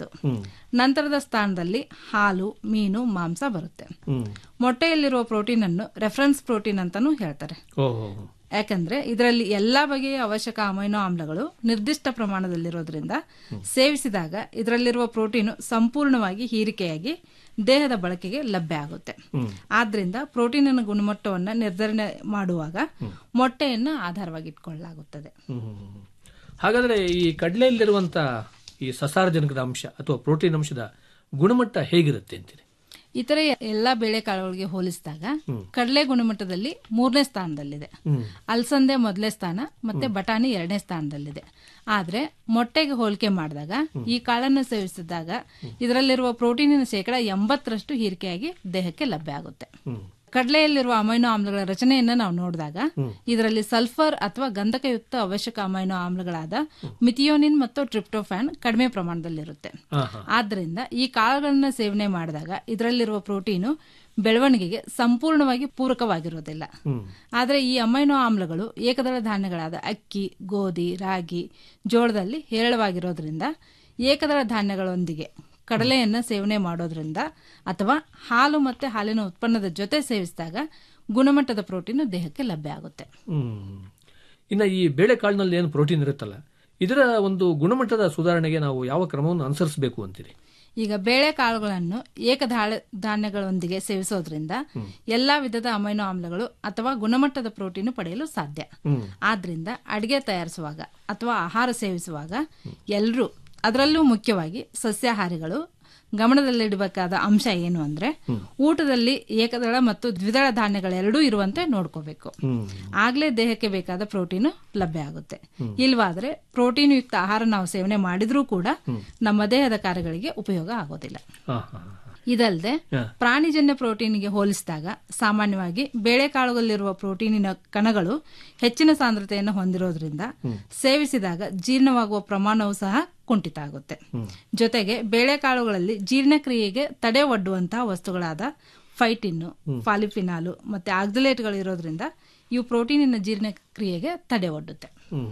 ನಂತರದ ಸ್ಥಾನದಲ್ಲಿ ಹಾಲು ಮೀನು ಮಾಂಸ ಬರುತ್ತೆ ಹ್ಮ್ ಮೊಟ್ಟೆಯಲ್ಲಿರುವ ಪ್ರೋಟೀನ್ ಅನ್ನು ರೆಫರೆನ್ಸ್ ಪ್ರೋಟೀನ್ ಅಂತಾನೂ ಹೇಳ್ತಾರೆ ಓಹೋ ಯಾಕಂದ್ರೆ ಇದರಲ್ಲಿ ಎಲ್ಲಾ ಬಗೆಯ ಅವಶ್ಯಕ ಅಮೈನೋ ಆಮ್ಲಗಳು ನಿರ್ದಿಷ್ಟ ಪ್ರಮಾಣದಲ್ಲಿರೋದ್ರಿಂದ ಸೇವಿಸಿದಾಗ ಇದರಲ್ಲಿರುವ ಪ್ರೋಟೀನು ಸಂಪೂರ್ಣವಾಗಿ ಹೀರಿಕೆಯಾಗಿ ದೇಹದ ಬಳಕೆಗೆ ಲಭ್ಯ ಆಗುತ್ತೆ ಆದ್ರಿಂದ ಪ್ರೋಟೀನಿನ ಗುಣಮಟ್ಟವನ್ನು ನಿರ್ಧರಣೆ ಮಾಡುವಾಗ ಮೊಟ್ಟೆಯನ್ನು ಆಧಾರವಾಗಿ ಇಟ್ಕೊಳ್ಳಲಾಗುತ್ತದೆ ಹ್ಮ್, ಹ್ಮ್, ಹ್ಮ್. ಹಾಗಾದ್ರೆ ಈ ಕಡಲೆಯಲ್ಲಿರುವಂತ ಈ ಸಸಾರಜನಕದ ಅಂಶ ಅಥವಾ ಪ್ರೋಟೀನ್ ಅಂಶದ ಗುಣಮಟ್ಟ ಹೇಗಿರುತ್ತೆ ಅಂತೀರಿ ಇತರೆ ಎಲ್ಲಾ ಬೇಳೆಕಾಳುಗಳಿಗೆ ಹೋಲಿಸಿದಾಗ ಕಡಲೆ ಗುಣಮಟ್ಟದಲ್ಲಿ ಮೂರನೇ ಸ್ಥಾನದಲ್ಲಿದೆ ಅಲಸಂದೆ ಮೊದಲನೇ ಸ್ಥಾನ ಮತ್ತೆ ಬಟಾಣಿ ಎರಡನೇ ಸ್ಥಾನದಲ್ಲಿದೆ ಆದ್ರೆ ಮೊಟ್ಟೆಗೆ ಹೋಲಿಕೆ ಮಾಡಿದಾಗ ಈ ಕಾಳನ್ನು ಸೇವಿಸಿದಾಗ ಇದರಲ್ಲಿರುವ ಪ್ರೋಟೀನಿನ ಶೇಕಡ ಎಂಬತ್ತರಷ್ಟು ಹೀರಿಕೆಯಾಗಿ ದೇಹಕ್ಕೆ ಲಭ್ಯ ಆಗುತ್ತೆ ಕಡಲೆಯಲ್ಲಿರುವ ಅಮೈನೋ ಆಮ್ಲಗಳ ರಚನೆಯನ್ನ ನಾವು ನೋಡಿದಾಗ ಇದರಲ್ಲಿ ಸಲ್ಫರ್ ಅಥವಾ ಗಂಧಕಯುಕ್ತ ಅವಶ್ಯಕ ಅಮೈನೋ ಆಮ್ಲಗಳಾದ ಮಿಥಿಯೋನಿನ್ ಮತ್ತು ಟ್ರಿಪ್ಟೋಫ್ಯಾನ್ ಕಡಿಮೆ ಪ್ರಮಾಣದಲ್ಲಿರುತ್ತೆ ಆದ್ದರಿಂದ ಈ ಕಾಳುಗಳನ್ನ ಸೇವನೆ ಮಾಡಿದಾಗ ಇದರಲ್ಲಿರುವ ಪ್ರೋಟೀನು ಬೆಳವಣಿಗೆಗೆ ಸಂಪೂರ್ಣವಾಗಿ ಪೂರಕವಾಗಿರೋದಿಲ್ಲ ಆದರೆ ಈ ಅಮೈನೋ ಆಮ್ಲಗಳು ಏಕದಳ ಧಾನ್ಯಗಳಾದ ಅಕ್ಕಿ ಗೋಧಿ ರಾಗಿ ಜೋಳದಲ್ಲಿ ಹೇರಳವಾಗಿರೋದ್ರಿಂದ ಏಕದಳ ಧಾನ್ಯಗಳೊಂದಿಗೆ ಕಡಲೆಯನ್ನ ಸೇವನೆ ಮಾಡೋದ್ರಿಂದ ಅಥವಾ ಹಾಲು ಮತ್ತೆ ಹಾಲಿನ ಉತ್ಪನ್ನದ ಜೊತೆ ಸೇವಿಸಿದಾಗ ಗುಣಮಟ್ಟದ ಪ್ರೋಟೀನ್ ದೇಹಕ್ಕೆ ಲಭ್ಯ ಆಗುತ್ತೆ ಹ್ಮ್ ಇನ್ನ ಈ ಬೇಳೆಕಾಳಿನಲ್ಲಿ ಏನು ಪ್ರೋಟೀನ್ ಇರುತ್ತಲ್ಲ ಇದರ ಒಂದು ಗುಣಮಟ್ಟದ ಸುಧಾರಣೆಗೆ ನಾವು ಯಾವ ಕ್ರಮವನ್ನು ಅನುಸರಿಸಬೇಕು ಅಂತೀರಿ ಈಗ ಬೇಳೆಕಾಳುಗಳನ್ನು ಏಕಧಾಳ ಧಾನ್ಯಗಳೊಂದಿಗೆ ಸೇವಿಸೋದ್ರಿಂದ ಎಲ್ಲಾ ವಿಧದ ಅಮೈನೋ ಆಮ್ಲಗಳು ಅಥವಾ ಗುಣಮಟ್ಟದ ಪ್ರೋಟೀನ್ ಪಡೆಯಲು ಸಾಧ್ಯ ಆದ್ರಿಂದ ಅಡಿಗೆ ತಯಾರಿಸುವಾಗ ಅಥವಾ ಆಹಾರ ಸೇವಿಸುವಾಗ ಎಲ್ಲರೂ ಅದರಲ್ಲೂ ಮುಖ್ಯವಾಗಿ ಸಸ್ಯಾಹಾರಿಗಳು ಗಮನದಲ್ಲಿಡಬೇಕಾದ ಅಂಶ ಏನು ಅಂದ್ರೆ ಊಟದಲ್ಲಿ ಏಕದಳ ಮತ್ತು ದ್ವಿದಳ ಧಾನ್ಯಗಳೆರಡೂ ಇರುವಂತೆ ನೋಡ್ಕೋಬೇಕು ಆಗ್ಲೇ ದೇಹಕ್ಕೆ ಬೇಕಾದ ಪ್ರೋಟೀನ್ ಲಭ್ಯ ಆಗುತ್ತೆ ಇಲ್ವಾದ್ರೆ ಪ್ರೋಟೀನ್ ಯುಕ್ತ ಆಹಾರ ನಾವು ಸೇವನೆ ಮಾಡಿದ್ರೂ ಕೂಡ ನಮ್ಮ ದೇಹದ ಕಾರ್ಯಗಳಿಗೆ ಉಪಯೋಗ ಆಗೋದಿಲ್ಲ ಹಾ ಹಾ ಇದಲ್ಲದೆ ಪ್ರಾಣಿಜನ್ಯ ಪ್ರೋಟೀನ್ಗೆ ಹೋಲಿಸಿದಾಗ ಸಾಮಾನ್ಯವಾಗಿ ಬೇಳೆಕಾಳುಗಳಲ್ಲಿರುವ ಪ್ರೋಟೀನಿನ ಕಣಗಳು ಹೆಚ್ಚಿನ ಸಾಂದ್ರತೆಯನ್ನು ಹೊಂದಿರೋದ್ರಿಂದ ಸೇವಿಸಿದಾಗ ಜೀರ್ಣವಾಗುವ ಪ್ರಮಾಣವೂ ಸಹ ಕುಂಠಿತ ಆಗುತ್ತೆ ಜೊತೆಗೆ ಬೇಳೆಕಾಳುಗಳಲ್ಲಿ ಜೀರ್ಣಕ್ರಿಯೆಗೆ ತಡೆ ಒಡ್ಡುವಂತಹ ವಸ್ತುಗಳಾದ ಫೈಟಿನ್ನು ಫಾಲಿಫಿನಾಲು ಮತ್ತೆ ಆಕ್ಸಿಲೇಟ್ಗಳು ಇರೋದ್ರಿಂದ ಇವು ಪ್ರೋಟೀನಿನ ಜೀರ್ಣಕ್ರಿಯೆಗೆ ತಡೆ ಒಡ್ಡುತ್ತೆ ಹ್ಮ್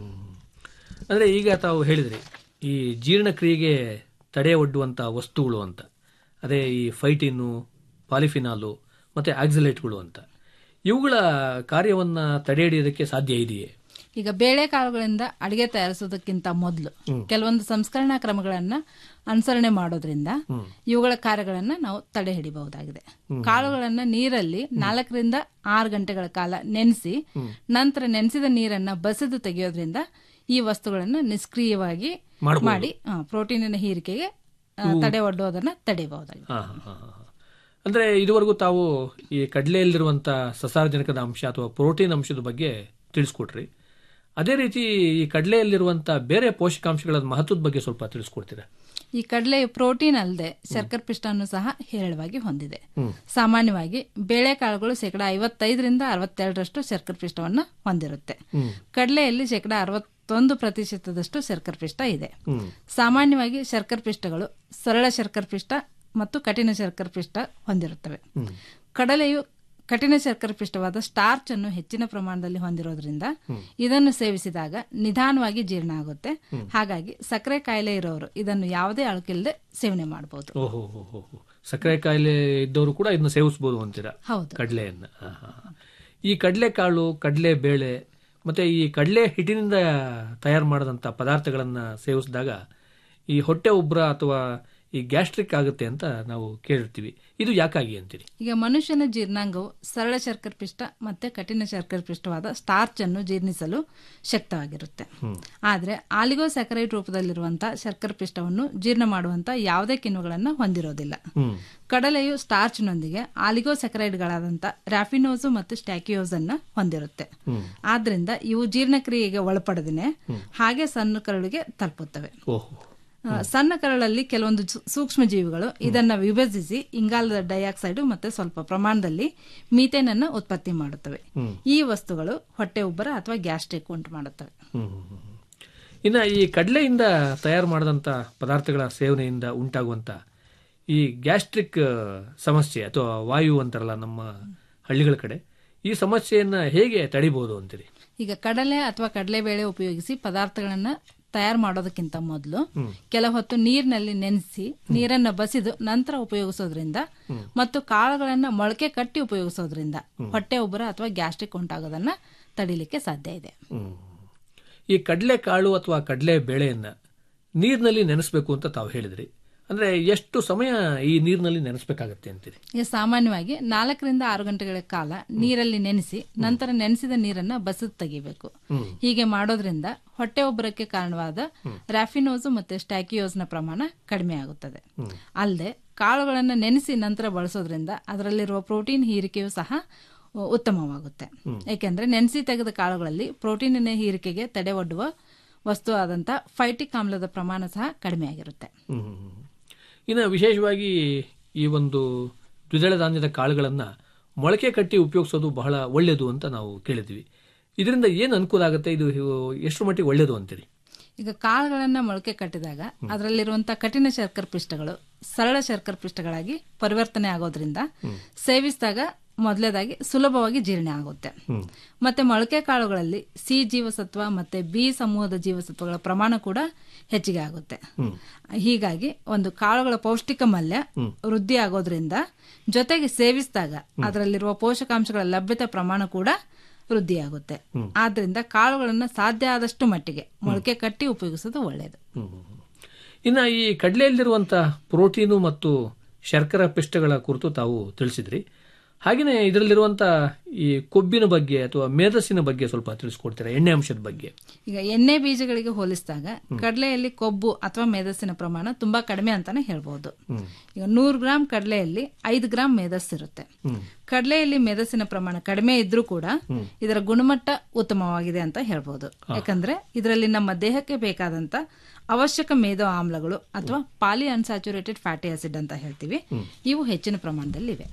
ಅಂದ್ರೆ ಈಗ ತಾವು ಹೇಳಿದ್ರಿ ಈ ಜೀರ್ಣಕ್ರಿಯೆಗೆ ತಡೆ ಒಡ್ಡುವಂತ ವಸ್ತುಗಳು ಅಂತ ಅದೇ ಈ ಫೈಟಿನ್ನು ಪಾಲಿಫಿನಾಲು ಮತ್ತೆ ಆಕ್ಸಿಲೇಟ್ಗಳು ಅಂತ ಇವುಗಳ ಕಾರ್ಯವನ್ನ ತಡೆ ಹಿಡಿಯೋದಕ್ಕೆ ಸಾಧ್ಯ ಇದೆಯೇ ಈಗ ಬೇಳೆಕಾಳುಗಳಿಂದ ಅಡಿಗೆ ತಯಾರಿಸೋದಕ್ಕಿಂತ ಮೊದಲು ಕೆಲವೊಂದು ಸಂಸ್ಕರಣಾ ಕ್ರಮಗಳನ್ನ ಅನುಸರಣೆ ಮಾಡೋದ್ರಿಂದ ಇವುಗಳ ಕಾರ್ಯಗಳನ್ನ ನಾವು ತಡೆ ಹಿಡಿಬಹುದಾಗಿದೆ ಕಾಳುಗಳನ್ನ ನೀರಲ್ಲಿ ನಾಲ್ಕರಿಂದ ಆರು ಗಂಟೆಗಳ ಕಾಲ ನೆನೆಸಿ ನಂತರ ನೆನೆಸಿದ ನೀರನ್ನ ಬಸಿದು ತೆಗೆಯೋದ್ರಿಂದ ಈ ವಸ್ತುಗಳನ್ನ ನಿಷ್ಕ್ರಿಯವಾಗಿ ಮಾಡಿ ಆ, ಪ್ರೋಟೀನಿನ ಹೀರಿಕೆಗೆ ಆ, ತಡೆ ಒಡ್ಡೋದನ್ನ ತಡೆಯಬಹುದಾಗಿದೆ ಹಾ, ಹಾ, ಹಾ, ಹಾ. ಅಂದ್ರೆ ಇದುವರೆಗೂ ತಾವು ಈ ಕಡಲೆಯಲ್ಲಿರುವಂತ ಸಸಾರಜನಕದ ಅಂಶ ಅಥವಾ ಪ್ರೋಟೀನ್ ಅಂಶದ ಬಗ್ಗೆ ತಿಳಿಸ್ಕೊಟ್ರಿ ಅದೇ ರೀತಿ ಈ ಕಡಲೆಯಲ್ಲಿರುವಂತ ಬೇರೆ ಪೋಷಕಾಂಶಗಳ ಮಹತ್ವದ ಬಗ್ಗೆ ಸ್ವಲ್ಪ ತಿಳಿಸ್ಕೊಡ್ತೀರಾ ಈ ಕಡಲೆ ಪ್ರೋಟೀನ್ ಅಲ್ಲದೆ ಶರ್ಕರ ಪಿಷ್ಟವನ್ನು ಸಹ ಹೇರಳವಾಗಿ ಹೊಂದಿದೆ ಸಾಮಾನ್ಯವಾಗಿ ಬೇಳೆಕಾಳುಗಳು ಶೇಕಡ ಐವತ್ತೈದರಿಂದ ಅರವತ್ತೆರಡರಷ್ಟು ಶರ್ಕರ ಪಿಷ್ಟವನ್ನು ಹೊಂದಿರುತ್ತೆ ಕಡಲೆಯಲ್ಲಿ ಶೇಕಡ ಅರವತ್ತೊಂದು ಪ್ರತಿಶತದಷ್ಟು ಶರ್ಕರ ಪಿಷ್ಟ ಇದೆ ಸಾಮಾನ್ಯವಾಗಿ ಶರ್ಕರ ಪಿಷ್ಟಗಳು ಸರಳ ಶರ್ಕರ ಪಿಷ್ಟ ಮತ್ತು ಕಠಿಣ ಶರ್ಕರ ಪಿಷ್ಟ ಹೊಂದಿರುತ್ತವೆ ಕಡಲೆಯು ಕಠಿಣ ಶರ್ಕರ ಪಿಷ್ಟವಾದ ಸ್ಟಾರ್ಚ್ ಅನ್ನು ಹೆಚ್ಚಿನ ಪ್ರಮಾಣದಲ್ಲಿ ಹೊಂದಿರೋದ್ರಿಂದ ಇದನ್ನು ಸೇವಿಸಿದಾಗ ನಿಧಾನವಾಗಿ ಜೀರ್ಣ ಆಗುತ್ತೆ ಹಾಗಾಗಿ ಸಕ್ಕರೆ ಕಾಯಿಲೆ ಇರೋರು ಇದನ್ನು ಯಾವುದೇ ಅಳಕಿಲ್ಲದೆ ಸೇವನೆ ಮಾಡಬಹುದು ಓಹೋ ಹೋ ಹೋ ಹೋ. ಸಕ್ಕರೆ ಕಾಯಿಲೆ ಇದ್ದವರು ಕೂಡ ಇದನ್ನ ಸೇವಿಸಬಹುದು ಅಂತೀರಾ ಹೌದು ಕಡಲೆಯನ್ನ ಹಾ, ಹಾ, ಹಾ. ಈ ಕಡಲೆಕಾಳು ಕಡಲೆ ಬೇಳೆ ಮತ್ತೆ ಈ ಕಡಲೆ ಹಿಟ್ಟಿನಿಂದ ತಯಾರು ಮಾಡಿದಂಥ ಪದಾರ್ಥಗಳನ್ನ ಸೇವಿಸಿದಾಗ ಈ ಹೊಟ್ಟೆ ಉಬ್ರ ಅಥವಾ ಈ ಗ್ಯಾಸ್ಟ್ರಿಕ್ ಆಗುತ್ತೆ ಅಂತ ನಾವು ಕೇಳಿರ್ತೀವಿ ಇದು ಯಾಕಾಗಿ ಅಂತೀರಿ ಈಗ ಮನುಷ್ಯನ ಜೀರ್ಣಾಂಗವು ಸರಳ ಶರ್ಕರ ಪಿಷ್ಟ ಮತ್ತೆ ಕಠಿಣ ಶರ್ಕರ ಪಿಷ್ಟವಾದ ಸ್ಟಾರ್ಚ್ ಅನ್ನು ಜೀರ್ಣಿಸಲು ಶಕ್ತವಾಗಿರುತ್ತೆ ಆದ್ರೆ ಆಲಿಗೋಸ್ಯಾಕರೈಟ್ ರೂಪದಲ್ಲಿರುವಂತಹ ಶರ್ಕರ ಪಿಷ್ಟವನ್ನು ಜೀರ್ಣ ಮಾಡುವಂತ ಯಾವುದೇ ಕಿಣ್ವಗಳನ್ನು ಹೊಂದಿರೋದಿಲ್ಲ ಕಡಲೆಯು ಸ್ಟಾರ್ಚ್ನೊಂದಿಗೆ ಆಲಿಗೋಸ್ಯಾಕರೈಡ್ಗಳಾದಂಥ ರ್ಯಾಫಿನೋಸು ಮತ್ತು ಸ್ಟ್ಯಾಕಿಯೋಸ್ ಅನ್ನ ಹೊಂದಿರುತ್ತೆ ಆದ್ರಿಂದ ಇವು ಜೀರ್ಣಕ್ರಿಯೆಗೆ ಒಳಪಡದೇನೆ ಹಾಗೆ ಸಣ್ಣ ಕರಳಿಗೆ ತಲುಪುತ್ತವೆ ಓಹೋ ಆ, ಸಣ್ಣ ಕರಳಲ್ಲಿ ಕೆಲವೊಂದು ಸೂ- ಸೂಕ್ಷ್ಮ ಜೀವಿಗಳು ಇದನ್ನ ವಿಭಜಿಸಿ ಇಂಗಾಲದ ಡೈಆಕ್ಸೈಡ್ ಮತ್ತೆ ಸ್ವಲ್ಪ ಪ್ರಮಾಣದಲ್ಲಿ ಮೀಥೇನ್ ಅನ್ನು ಉತ್ಪತ್ತಿ ಮಾಡುತ್ತವೆ ಈ ವಸ್ತುಗಳು ಹೊಟ್ಟೆ ಉಬ್ಬರ ಅಥವಾ ಗ್ಯಾಸ್ಟ್ರಿಕ್ ಉಂಟು ಮಾಡುತ್ತವೆ ಹ್ಮ್, ಹ್ಮ್, ಹ್ಮ್. ಇನ್ನ ಈ ಕಡಲೆಯಿಂದ ತಯಾರು ಮಾಡಿದಂಥ ಪದಾರ್ಥಗಳ ಸೇವನೆಯಿಂದ ಉಂಟಾಗುವಂತ ಈ ಗ್ಯಾಸ್ಟ್ರಿಕ್ ಸಮಸ್ಯೆ ಅಥವಾ ವಾಯು ಅಂತಾರಲ್ಲ ನಮ್ಮ ಹಳ್ಳಿಗಳ ಕಡೆ ಈ ಸಮಸ್ಯೆಯನ್ನ ಹೇಗೆ ತಡಿಬಹುದು ಅಂತೀರಿ ಈಗ ಕಡಲೆ ಅಥವಾ ಕಡಲೆಬೇಳೆ ಉಪಯೋಗಿಸಿ ಪದಾರ್ಥಗಳನ್ನ ತಯಾರು ಮಾಡೋದಕ್ಕಿಂತ ಮೊದಲು ಕೆಲ ಹೊತ್ತು ನೀರಿನಲ್ಲಿ ನೆನೆಸಿ ನೀರನ್ನ ಬಸಿದು ನಂತರ ಉಪಯೋಗಿಸೋದ್ರಿಂದ ಮತ್ತು ಕಾಳುಗಳನ್ನ ಮೊಳಕೆ ಕಟ್ಟಿ ಉಪಯೋಗಿಸೋದ್ರಿಂದ ಹೊಟ್ಟೆ ಉಬ್ಬರ ಅಥವಾ ಗ್ಯಾಸ್ಟ್ರಿಕ್ ಉಂಟಾಗೋದನ್ನ ತಡಿಲಿಕ್ಕೆ ಸಾಧ್ಯ ಇದೆ ಹ್ಮ್. ಈ ಕಡಲೆ ಕಾಳು ಅಥವಾ ಕಡಲೆ ಬೇಳೆಯನ್ನ ನೀರಿನಲ್ಲಿ ನೆನೆಸಬೇಕು ಅಂತ ತಾವು ಹೇಳಿದ್ರಿ ಅಂದ್ರೆ ಎಷ್ಟು ಸಮಯ ಈ ನೀರಿನಲ್ಲಿ ನೆನೆಸಬೇಕಾಗತ್ತೆ ಅಂತೀರಿ ಈಗ ಸಾಮಾನ್ಯವಾಗಿ ನಾಲ್ಕರಿಂದ ಆರು ಗಂಟೆಗಳ ಕಾಲ ನೀರಲ್ಲಿ ನೆನೆಸಿ ನಂತರ ನೆನೆಸಿದ ನೀರನ್ನ ಬಸದ್ ತೆಗಿಬೇಕು ಹೀಗೆ ಮಾಡೋದ್ರಿಂದ ಹೊಟ್ಟೆ ಉಬ್ಬರಕ್ಕೆ ಕಾರಣವಾದ ರ್ಯಾಫಿನೋಸ್ ಮತ್ತೆ ಸ್ಟ್ಯಾಕಿಯೋಸ್ನ ಪ್ರಮಾಣ ಕಡಿಮೆ ಆಗುತ್ತದೆ ಅಲ್ಲದೆ ಕಾಳುಗಳನ್ನ ನೆನೆಸಿ ನಂತರ ಬಳಸೋದ್ರಿಂದ ಅದರಲ್ಲಿರುವ ಪ್ರೋಟೀನ್ ಹೀರಿಕೆಯೂ ಸಹ ಉ- ಉತ್ತಮವಾಗುತ್ತೆ ಏಕೆಂದ್ರೆ ನೆನೆಸಿ ತೆಗೆದ ಕಾಳುಗಳಲ್ಲಿ ಪ್ರೋಟೀನಿನ ಹೀರಿಕೆಗೆ ತಡೆ ಒಡ್ಡುವ ವಸ್ತು ಆದಂತ ಫೈಟಿಕ್ ಆಮ್ಲದ ಪ್ರಮಾಣ ಸಹ ಕಡಿಮೆ ಆಗಿರುತ್ತೆ ಹ್ಮ್. ಇನ್ನು ವಿಶೇಷವಾಗಿ ಈ ಒಂದು ದ್ವಿದಳ ಧಾನ್ಯದ ಕಾಳುಗಳನ್ನ ಮೊಳಕೆ ಕಟ್ಟಿ ಉಪಯೋಗಿಸೋದು ಬಹಳ ಒಳ್ಳೆಯದು ಅಂತ ನಾವು ಕೇಳಿದ್ವಿ ಇದರಿಂದ ಏನು ಅನುಕೂಲ ಆಗುತ್ತೆ ಇದು ಎಷ್ಟು ಮಟ್ಟಿಗೆ ಒಳ್ಳೆಯದು ಅಂತೀರಿ ಈಗ ಕಾಳುಗಳನ್ನ ಮೊಳಕೆ ಕಟ್ಟಿದಾಗ ಅದರಲ್ಲಿರುವಂತಹ ಕಠಿಣ ಶರ್ಕರ ಪಿಷ್ಟಗಳು ಸರಳ ಶರ್ಕರ ಪಿಷ್ಟಗಳಾಗಿ ಪರಿವರ್ತನೆ ಆಗೋದ್ರಿಂದ ಸೇವಿಸಿದಾಗ ಮೊದಲೇದಾಗಿ ಸುಲಭವಾಗಿ ಜೀರ್ಣ ಆಗುತ್ತೆ ಮತ್ತೆ ಮೊಳಕೆ ಕಾಳುಗಳಲ್ಲಿ ಸಿ ಜೀವಸತ್ವ ಮತ್ತೆ ಬಿ ಸಮೂಹದ ಜೀವಸತ್ವಗಳ ಪ್ರಮಾಣ ಕೂಡ ಹೆಚ್ಚಿಗೆ ಆಗುತ್ತೆ ಹೀಗಾಗಿ ಒಂದು ಕಾಳುಗಳ ಪೌಷ್ಟಿಕ ಮಲ್ಯ ವೃದ್ಧಿ ಆಗೋದ್ರಿಂದ ಜೊತೆಗೆ ಸೇವಿಸಿದಾಗ ಅದರಲ್ಲಿರುವ ಪೋಷಕಾಂಶಗಳ ಲಭ್ಯತೆ ಪ್ರಮಾಣ ಕೂಡ ವೃದ್ಧಿಯಾಗುತ್ತೆ ಆದ್ರಿಂದ ಕಾಳುಗಳನ್ನ ಸಾಧ್ಯ ಆದಷ್ಟು ಮಟ್ಟಿಗೆ ಮೊಳಕೆ ಕಟ್ಟಿ ಉಪಯೋಗಿಸೋದು ಒಳ್ಳೆಯದು ಇನ್ನು ಈ ಕಡಲೆಯಲ್ಲಿರುವಂತಹ ಪ್ರೋಟೀನು ಮತ್ತು ಶರ್ಕರ ಪಿಷ್ಟಗಳ ಕುರಿತು ತಾವು ತಿಳಿಸಿದ್ರಿ ಹಾಗೆಯೇ ಇದರಲ್ಲಿರುವಂಥ ಈ ಕೊಬ್ಬಿನ ಬಗ್ಗೆ ಅಥವಾ ಮೇಧಸ್ಸಿನ ಬಗ್ಗೆ ಸ್ವಲ್ಪ ತಿಳಿಸ್ಕೊಡ್ತೀರಾ ಎಣ್ಣೆ ಅಂಶದ ಬಗ್ಗೆ ಈಗ ಎಣ್ಣೆ ಬೀಜಗಳಿಗೆ ಹೋಲಿಸಿದಾಗ ಕಡಲೆಯಲ್ಲಿ ಕೊಬ್ಬು ಅಥವಾ ಮೇಧಸ್ಸಿನ ಪ್ರಮಾಣ ತುಂಬಾ ಕಡಿಮೆ ಅಂತಾನೆ ಹೇಳ್ಬಹುದು ಈಗ ನೂರು ಗ್ರಾಂ ಕಡಲೆಯಲ್ಲಿ ಐದು ಗ್ರಾಂ ಮೇಧಸ್ ಇರುತ್ತೆ ಕಡಲೆಯಲ್ಲಿ ಮೇಧಸ್ಸಿನ ಪ್ರಮಾಣ ಕಡಿಮೆ ಇದ್ರೂ ಕೂಡ ಇದರ ಗುಣಮಟ್ಟ ಉತ್ತಮವಾಗಿದೆ ಅಂತ ಹೇಳ್ಬಹುದು ಯಾಕಂದ್ರೆ ಇದರಲ್ಲಿ ನಮ್ಮ ದೇಹಕ್ಕೆ ಬೇಕಾದಂತ ಅವಶ್ಯಕ ಮೇಧೋ ಆಮ್ಲಗಳು ಅಥವಾ ಪಾಲಿ ಅನ್ಸ್ಯಾಚುರೇಟೆಡ್ ಫ್ಯಾಟಿ ಆಸಿಡ್ ಅಂತ ಹೇಳ್ತೀವಿ ಇವು ಹೆಚ್ಚಿನ ಪ್ರಮಾಣದಲ್ಲಿ ಇವೆ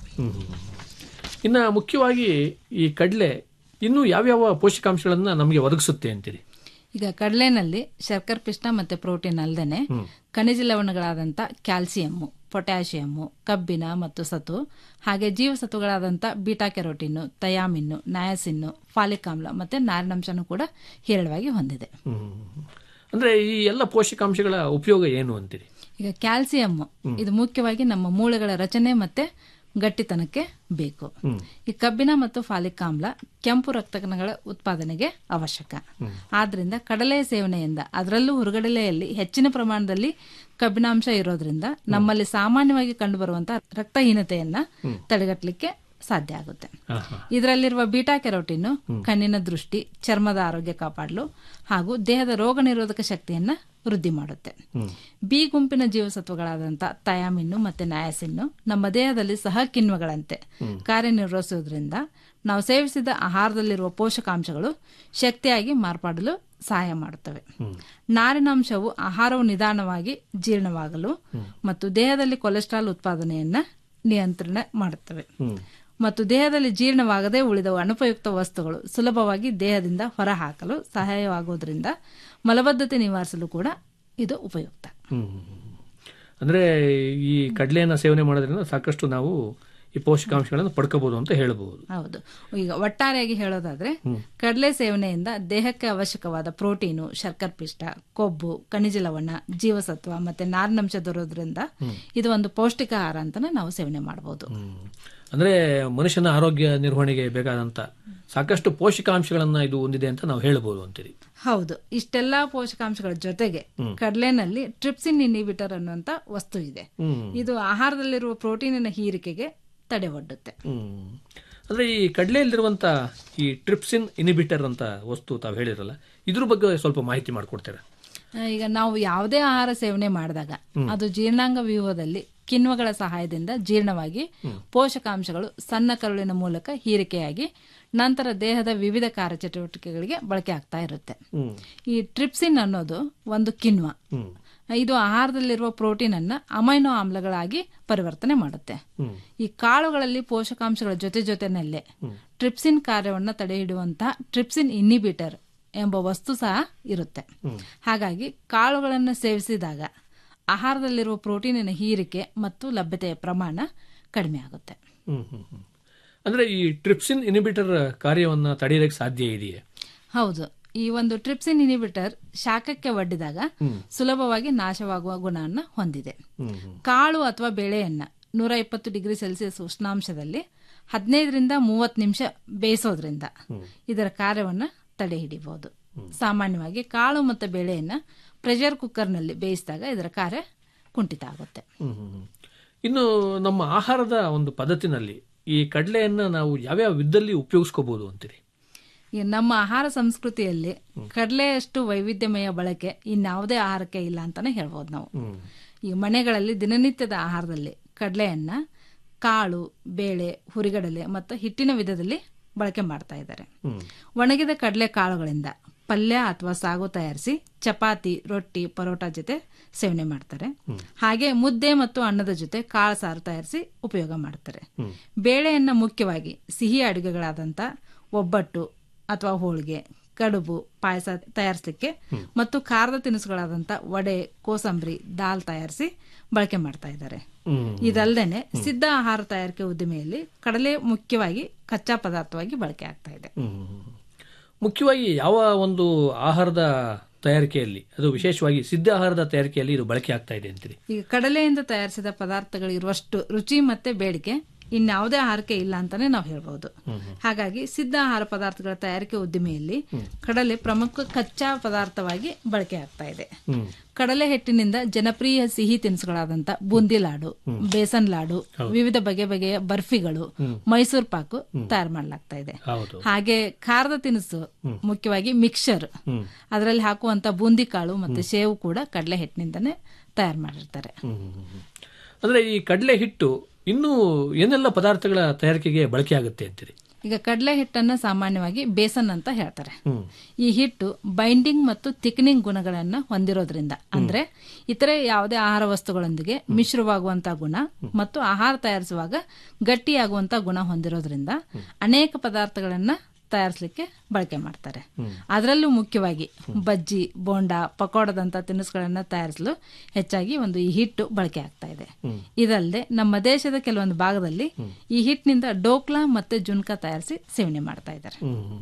ಇನ್ನು ಮುಖ್ಯವಾಗಿ ಈ ಕಡಲೆ ಇನ್ನೂ ಯಾವ್ಯಾವ ಪೋಷಕಾಂಶಗಳನ್ನ ನಮಗೆ ಒದಗಿಸುತ್ತೆ ಅಂತೀರಿ ಈಗ ಕಡಲೆನಲ್ಲಿ ಶರ್ಕರ ಪಿಷ್ಟ ಮತ್ತೆ ಪ್ರೋಟೀನ್ ಅಲ್ಲದೆ ಖನಿಜ ಲವಣಗಳಾದಂಥ ಕ್ಯಾಲ್ಸಿಯಮ್ಮು ಪೊಟ್ಯಾಷಿಯಮ್ಮು ಕಬ್ಬಿಣ ಮತ್ತು ಸತು ಹಾಗೆ ಜೀವಸತ್ವಗಳಾದಂಥ ಬೀಟಾ ಕೆರೋಟಿನ್ನು ತಯಾಮಿನ್ನು ನಯಾಸಿನ್ನು ಫಾಲಿಕ್ ಆಮ್ಲ ಮತ್ತೆ ನಾರಿನಂಶನೂ ಕೂಡ ಹೇರಳವಾಗಿ ಹೊಂದಿದೆ ಅಂದ್ರೆ ಈ ಎಲ್ಲ ಪೋಷಕಾಂಶಗಳ ಉಪಯೋಗ ಏನು ಅಂತೀರಿ ಈಗ ಕ್ಯಾಲ್ಸಿಯಂ ಇದು ಮುಖ್ಯವಾಗಿ ನಮ್ಮ ಮೂಳೆಗಳ ರಚನೆ ಮತ್ತೆ ಗಟ್ಟಿತನಕ್ಕೆ ಬೇಕು ಈ ಕಬ್ಬಿಣ ಮತ್ತು ಫಾಲಿಕ್ ಆಮ್ಲ ಕೆಂಪು ರಕ್ತಕಣಗಳ ಉತ್ಪಾದನೆಗೆ ಅವಶ್ಯಕ ಆದ್ರಿಂದ ಕಡಲೆ ಸೇವನೆಯಿಂದ ಅದರಲ್ಲೂ ಹುರುಗಡಲೆಯಲ್ಲಿ ಹೆಚ್ಚಿನ ಪ್ರಮಾಣದಲ್ಲಿ ಕಬ್ಬಿಣಾಂಶ ಇರೋದ್ರಿಂದ ನಮ್ಮಲ್ಲಿ ಸಾಮಾನ್ಯವಾಗಿ ಕಂಡುಬರುವಂತಹ ರಕ್ತಹೀನತೆಯನ್ನ ತಡೆಗಟ್ಟಲಿಕ್ಕೆ ಸಾಧ್ಯ ಆಗುತ್ತೆ ಇದರಲ್ಲಿರುವ ಬೀಟಾ ಕೆರೋಟಿನ್ ಕಣ್ಣಿನ ದೃಷ್ಟಿ ಚರ್ಮದ ಆರೋಗ್ಯ ಕಾಪಾಡಲು ಹಾಗೂ ದೇಹದ ರೋಗ ನಿರೋಧಕ ಶಕ್ತಿಯನ್ನ ವೃದ್ಧಿ ಮಾಡುತ್ತೆ ಬಿ ಗುಂಪಿನ ಜೀವಸತ್ವಗಳಾದಂಥ ತಯಾಮಿನ್ನು ಮತ್ತೆ ನಯಾಸಿನ್ನು ನಮ್ಮ ದೇಹದಲ್ಲಿ ಸಹ ಕಿಣ್ವಗಳಂತೆ ಕಾರ್ಯನಿರ್ವಹಿಸುವುದರಿಂದ ನಾವು ಸೇವಿಸಿದ ಆಹಾರದಲ್ಲಿರುವ ಪೋಷಕಾಂಶಗಳು ಶಕ್ತಿಯಾಗಿ ಮಾರ್ಪಾಡಲು ಸಹಾಯ ಮಾಡುತ್ತವೆ ನಾರಿನಾಂಶವು ಆಹಾರವು ನಿಧಾನವಾಗಿ ಜೀರ್ಣವಾಗಲು ಮತ್ತು ದೇಹದಲ್ಲಿ ಕೊಲೆಸ್ಟ್ರಾಲ್ ಉತ್ಪಾದನೆಯನ್ನ ನಿಯಂತ್ರಣ ಮಾಡುತ್ತವೆ ಮತ್ತು ದೇಹದಲ್ಲಿ ಜೀರ್ಣವಾಗದೆ ಉಳಿದ ಅನುಪಯುಕ್ತ ವಸ್ತುಗಳು ಸುಲಭವಾಗಿ ದೇಹದಿಂದ ಹೊರಹಾಕಲು ಸಹಾಯವಾಗುವುದರಿಂದ ಮಲಬದ್ಧತೆ ನಿವಾರಿಸಲು ಕೂಡ ಇದು ಉಪಯುಕ್ತ ಅಂದ್ರೆ ಈ ಕಡಲೆಯನ್ನ ಸೇವನೆ ಮಾಡೋದ್ರಿಂದ ಸಾಕಷ್ಟು ನಾವು ಈ ಪೋಷಕಾಂಶಗಳನ್ನು ಪಡ್ಕೋಬಹುದು ಅಂತ ಹೇಳಬಹುದು ಹೌದು ಈಗ ಒಟ್ಟಾರೆಯಾಗಿ ಹೇಳೋದಾದ್ರೆ ಕಡಲೆ ಸೇವನೆಯಿಂದ ದೇಹಕ್ಕೆ ಅವಶ್ಯಕವಾದ ಪ್ರೋಟೀನು ಶರ್ಕರ ಪಿಷ್ಟ ಕೊಬ್ಬು ಖನಿಜ ಲವಣ ಜೀವಸತ್ವ ಮತ್ತೆ ನಾರಿನಂಶ ದೊರೋದ್ರಿಂದ ಇದು ಒಂದು ಪೌಷ್ಟಿಕ ಆಹಾರ ಅಂತಾನೆ ನಾವು ಸೇವನೆ ಮಾಡಬಹುದು ಅಂದ್ರೆ ಮನುಷ್ಯನ ಆರೋಗ್ಯ ನಿರ್ವಹಣೆಗೆ ಬೇಕಾದಂತ ಸಾಕಷ್ಟು ಪೋಷಕಾಂಶಗಳನ್ನ ಇದು ಹೊಂದಿದೆ ಅಂತ ನಾವು ಹೇಳಬಹುದು ಅಂತೀರಿ ಹೌದು ಇಷ್ಟೆಲ್ಲಾ ಪೋಷಕಾಂಶಗಳ ಜೊತೆಗೆ ಕಡಲೆನಲ್ಲಿ ಟ್ರಿಪ್ಸಿನ್ ಇನ್ಹಿಬಿಟರ್ ಅನ್ನುವಂತ ವಸ್ತು ಇದೆ ಇದು ಆಹಾರದಲ್ಲಿರುವ ಪ್ರೋಟೀನಿನ ಹೀರಿಕೆಗೆ ತಡೆ ಒಡ್ಡುತ್ತೆ ಹ್ಮ್ ಅಂದ್ರೆ ಈ ಕಡಲೆಯಲ್ಲಿರುವಂತ ಈ ಟ್ರಿಪ್ಸಿನ್ ಇನಿಬಿಟರ್ ಅಂತ ವಸ್ತು ತಾವು ಹೇಳಿರಲ್ಲ ಇದ್ರ ಬಗ್ಗೆ ಸ್ವಲ್ಪ ಮಾಹಿತಿ ಮಾಡಿಕೊಡ್ತೀರಾ ಆ, ಈಗ ನಾವು ಯಾವುದೇ ಆಹಾರ ಸೇವನೆ ಮಾಡಿದಾಗ ಅದು ಜೀರ್ಣಾಂಗ ವ್ಯೂಹದಲ್ಲಿ ಕಿಣ್ವಗಳ ಸಹಾಯದಿಂದ ಜೀರ್ಣವಾಗಿ ಪೋಷಕಾಂಶಗಳು ಸಣ್ಣ ಕರುಳಿನ ಮೂಲಕ ಹೀರಿಕೆಯಾಗಿ ನಂತರ ದೇಹದ ವಿವಿಧ ಕಾರ್ಯಚಟುವಟಿಕೆಗಳಿಗೆ ಬಳಕೆ ಆಗ್ತಾ ಇರುತ್ತೆ ಈ ಟ್ರಿಪ್ಸಿನ್ ಅನ್ನೋದು ಒಂದು ಕಿಣ್ವ ಇದು ಆಹಾರದಲ್ಲಿರುವ ಪ್ರೋಟೀನ್ ಅನ್ನ ಅಮೈನೋ ಆಮ್ಲಗಳಾಗಿ ಪರಿವರ್ತನೆ ಮಾಡುತ್ತೆ ಈ ಕಾಳುಗಳಲ್ಲಿ ಪೋಷಕಾಂಶಗಳ ಜೊತೆ ಜೊತೆನಲ್ಲೇ ಟ್ರಿಪ್ಸಿನ್ ಕಾರ್ಯವನ್ನ ತಡೆಹಿಡುವಂತಹ ಟ್ರಿಪ್ಸಿನ್ ಇನ್ನಿಬಿಟರ್ ಎಂಬ ವಸ್ತು ಸಹ ಇರುತ್ತೆ ಹಾಗಾಗಿ ಕಾಳುಗಳನ್ನು ಸೇವಿಸಿದಾಗ ಆಹಾರದಲ್ಲಿರುವ ಪ್ರೋಟೀನಿನ ಹೀರಿಕೆ ಮತ್ತು ಲಭ್ಯತೆಯ ಪ್ರಮಾಣ ಕಡಿಮೆ ಆಗುತ್ತೆ ಹ್ಮ್ ಹ್ಮ್ ಹ್ಮ್. ಅಂದ್ರೆ ಈ ಟ್ರಿಪ್ಸಿನ್ ಇನಿಬಿಟರ್ ಕಾರ್ಯವನ್ನ ತಡೆಯಲಿಕ್ಕೆ ಸಾಧ್ಯ ಇದೆಯೇ ಹೌದು ಈ ಒಂದು ಟ್ರಿಪ್ಸಿನ್ ಇನಿಬಿಟರ್ ಶಾಖಕ್ಕೆ ಒಡ್ಡಿದಾಗ ಸುಲಭವಾಗಿ ನಾಶವಾಗುವ ಗುಣವನ್ನು ಹೊಂದಿದೆ ಕಾಳು ಅಥವಾ ಬೇಳೆಯನ್ನ ನೂರ ಇಪ್ಪತ್ತು ಡಿಗ್ರಿ ಸೆಲ್ಸಿಯಸ್ ಉಷ್ಣಾಂಶದಲ್ಲಿ ಹದಿನೈದರಿಂದ ಮೂವತ್ತು ನಿಮಿಷ ಬೇಯಿಸೋದ್ರಿಂದ ಇದರ ಕಾರ್ಯವನ್ನ ತಡೆ ಹಿಡಿಬಹುದು ಸಾಮಾನ್ಯವಾಗಿ ಕಾಳು ಮತ್ತು ಬೇಳೆಯನ್ನ ಪ್ರೆಷರ್ ಕುಕ್ಕರ್ನಲ್ಲಿ ಬೇಯಿಸಿದಾಗ ಇದರ ಕಾರ್ಯ ಕುಂಠಿತ ಆಗುತ್ತೆ ಹ್ಮ್, ಹ್ಮ್, ಹ್ಮ್. ಇನ್ನು ನಮ್ಮ ಆಹಾರದ ಒಂದು ಪದ್ಧತಿನಲ್ಲಿ ಈ ಕಡಲೆಯನ್ನ ನಾವು ಯಾವ್ಯಾವ ವಿಧದಲ್ಲಿ ಉಪಯೋಗಿಸ್ಕೋಬಹುದು ಅಂತೀರಿ ಈ ನಮ್ಮ ಆಹಾರ ಸಂಸ್ಕೃತಿಯಲ್ಲಿ ಕಡಲೆಯಷ್ಟು ವೈವಿಧ್ಯಮಯ ಬಳಕೆ ಇನ್ಯಾವುದೇ ಆಹಾರಕ್ಕೆ ಇಲ್ಲ ಅಂತಾನೆ ಹೇಳ್ಬೋದು ನಾವು ಈ ಮನೆಗಳಲ್ಲಿ ದಿನನಿತ್ಯದ ಆಹಾರದಲ್ಲಿ ಕಡಲೆಯನ್ನ ಕಾಳು ಬೇಳೆ ಹುರಿಗಡಲೆ ಮತ್ತು ಹಿಟ್ಟಿನ ವಿಧದಲ್ಲಿ ಬಳಕೆ ಮಾಡ್ತಾ ಇದ್ದಾರೆ ಒಣಗಿದ ಕಡಲೆ ಕಾಳುಗಳಿಂದ ಪಲ್ಯ ಅಥವಾ ಸಾಗು ತಯಾರಿಸಿ ಚಪಾತಿ ರೊಟ್ಟಿ ಪರೋಟ ಜೊತೆ ಸೇವನೆ ಮಾಡ್ತಾರೆ ಹಾಗೆ ಮುದ್ದೆ ಮತ್ತು ಅನ್ನದ ಜೊತೆ ಕಾಳು ಸಾರು ತಯಾರಿಸಿ ಉಪಯೋಗ ಮಾಡ್ತಾರೆ ಬೇಳೆಯನ್ನ ಮುಖ್ಯವಾಗಿ ಸಿಹಿ ಅಡುಗೆಗಳಾದಂಥ ಒಬ್ಬಟ್ಟು ಅಥವಾ ಹೋಳಿಗೆ ಕಡುಬು ಪಾಯಸ ತಯಾರಿಸಲಿಕ್ಕೆ ಮತ್ತು ಖಾರದ ತಿನಿಸುಗಳಾದಂಥ ವಡೆ ಕೋಸಂಬರಿ ದಾಲ್ ತಯಾರಿಸಿ ಬಳಕೆ ಮಾಡ್ತಾ ಇದ್ದಾರೆ ಇದಲ್ಲದೆ ಸಿದ್ಧ ಆಹಾರ ತಯಾರಿಕೆ ಉದ್ದಿಮೆಯಲ್ಲಿ ಕಡಲೆ ಮುಖ್ಯವಾಗಿ ಕಚ್ಚಾ ಪದಾರ್ಥವಾಗಿ ಬಳಕೆ ಆಗ್ತಾ ಇದೆ ಮುಖ್ಯವಾಗಿ ಯಾವ ಒಂದು ಆಹಾರದ ತಯಾರಿಕೆಯಲ್ಲಿ ಅದು ವಿಶೇಷವಾಗಿ ಸಿದ್ಧ ಆಹಾರದ ತಯಾರಿಕೆಯಲ್ಲಿ ಇದು ಬಳಕೆ ಆಗ್ತಾ ಇದೆ ಅಂತೀರಿ ಈಗ ಕಡಲೆಯಿಂದ ತಯಾರಿಸಿದ ಪದಾರ್ಥಗಳಿರುವಷ್ಟು ರುಚಿ ಮತ್ತೆ ಬೇಡಿಕೆ ಇನ್ಯಾವುದೇ ಆಹಾರಕ್ಕೆ ಇಲ್ಲ ಅಂತಾನೆ ನಾವು ಹೇಳ್ಬಹುದು ಹಾಗಾಗಿ ಸಿದ್ಧ ಆಹಾರ ಪದಾರ್ಥಗಳ ತಯಾರಿಕೆ ಉದ್ದಿಮೆಯಲ್ಲಿ ಕಡಲೆ ಪ್ರಮುಖ ಕಚ್ಚಾ ಪದಾರ್ಥವಾಗಿ ಬಳಕೆ ಆಗ್ತಾ ಇದೆ ಕಡಲೆ ಹಿಟ್ಟಿನಿಂದ ಜನಪ್ರಿಯ ಸಿಹಿ ತಿನಿಸುಗಳಾದಂತ ಬೂಂದಿ ಲಾಡು ಬೇಸನ್ ಲಾಡು ವಿವಿಧ ಬಗೆ ಬಗೆಯ ಬರ್ಫಿಗಳು ಮೈಸೂರು ಪಾಕು ತಯಾರು ಮಾಡಲಾಗ್ತಾ ಇದೆ ಹೌದು ಹಾಗೆ ಖಾರದ ತಿನಿಸು ಮುಖ್ಯವಾಗಿ ಮಿಕ್ಸರ್ ಅದರಲ್ಲಿ ಹಾಕುವಂತ ಬೂಂದಿ ಕಾಳು ಮತ್ತೆ ಸೇವು ಕೂಡ ಕಡಲೆ ಹಿಟ್ಟಿನಿಂದನೇ ತಯಾರು ಮಾಡಿರ್ತಾರೆ ಅಂದ್ರೆ ಈ ಕಡಲೆ ಹಿಟ್ಟು ಇನ್ನೂ ಏನೆಲ್ಲ ಪದಾರ್ಥಗಳ ತಯಾರಿಕೆಗೆ ಬಳಕೆ ಆಗುತ್ತೆ ಅಂತೀರಿ ಈಗ ಕಡಲೆ ಹಿಟ್ಟನ್ನ ಸಾಮಾನ್ಯವಾಗಿ ಬೇಸನ್ ಅಂತ ಹೇಳ್ತಾರೆ ಈ ಹಿಟ್ಟು ಬೈಂಡಿಂಗ್ ಮತ್ತು ಥಿಕ್ನಿಂಗ್ ಗುಣಗಳನ್ನ ಹೊಂದಿರೋದ್ರಿಂದ ಅಂದ್ರೆ ಇತರೆ ಯಾವುದೇ ಆಹಾರ ವಸ್ತುಗಳೊಂದಿಗೆ ಮಿಶ್ರವಾಗುವಂತಹ ಗುಣ ಮತ್ತು ಆಹಾರ ತಯಾರಿಸುವಾಗ ಗಟ್ಟಿಯಾಗುವಂತಹ ಗುಣ ಹೊಂದಿರೋದ್ರಿಂದ ಅನೇಕ ಪದಾರ್ಥಗಳನ್ನ ತಯಾರಿಸಲಿಕ್ಕೆ ಬಳಕೆ ಮಾಡ್ತಾರೆ ಅದರಲ್ಲೂ ಮುಖ್ಯವಾಗಿ ಬಜ್ಜಿ ಬೋಂಡ ಪಕೋಡದಂತ ತಿನಿಸುಗಳನ್ನ ತಯಾರಿಸಲು ಹೆಚ್ಚಾಗಿ ಒಂದು ಈ ಹಿಟ್ಟು ಬಳಕೆ ಆಗ್ತಾ ಇದೆ ಇದಲ್ಲದೆ ನಮ್ಮ ದೇಶದ ಕೆಲವೊಂದು ಭಾಗದಲ್ಲಿ ಈ ಹಿಟ್ಟಿನಿಂದ ಡೋಕ್ಲಾ ಮತ್ತೆ ಜುನ್ಕಾ ತಯಾರಿಸಿ ಸೇವನೆ ಮಾಡ್ತಾ ಇದ್ದಾರೆ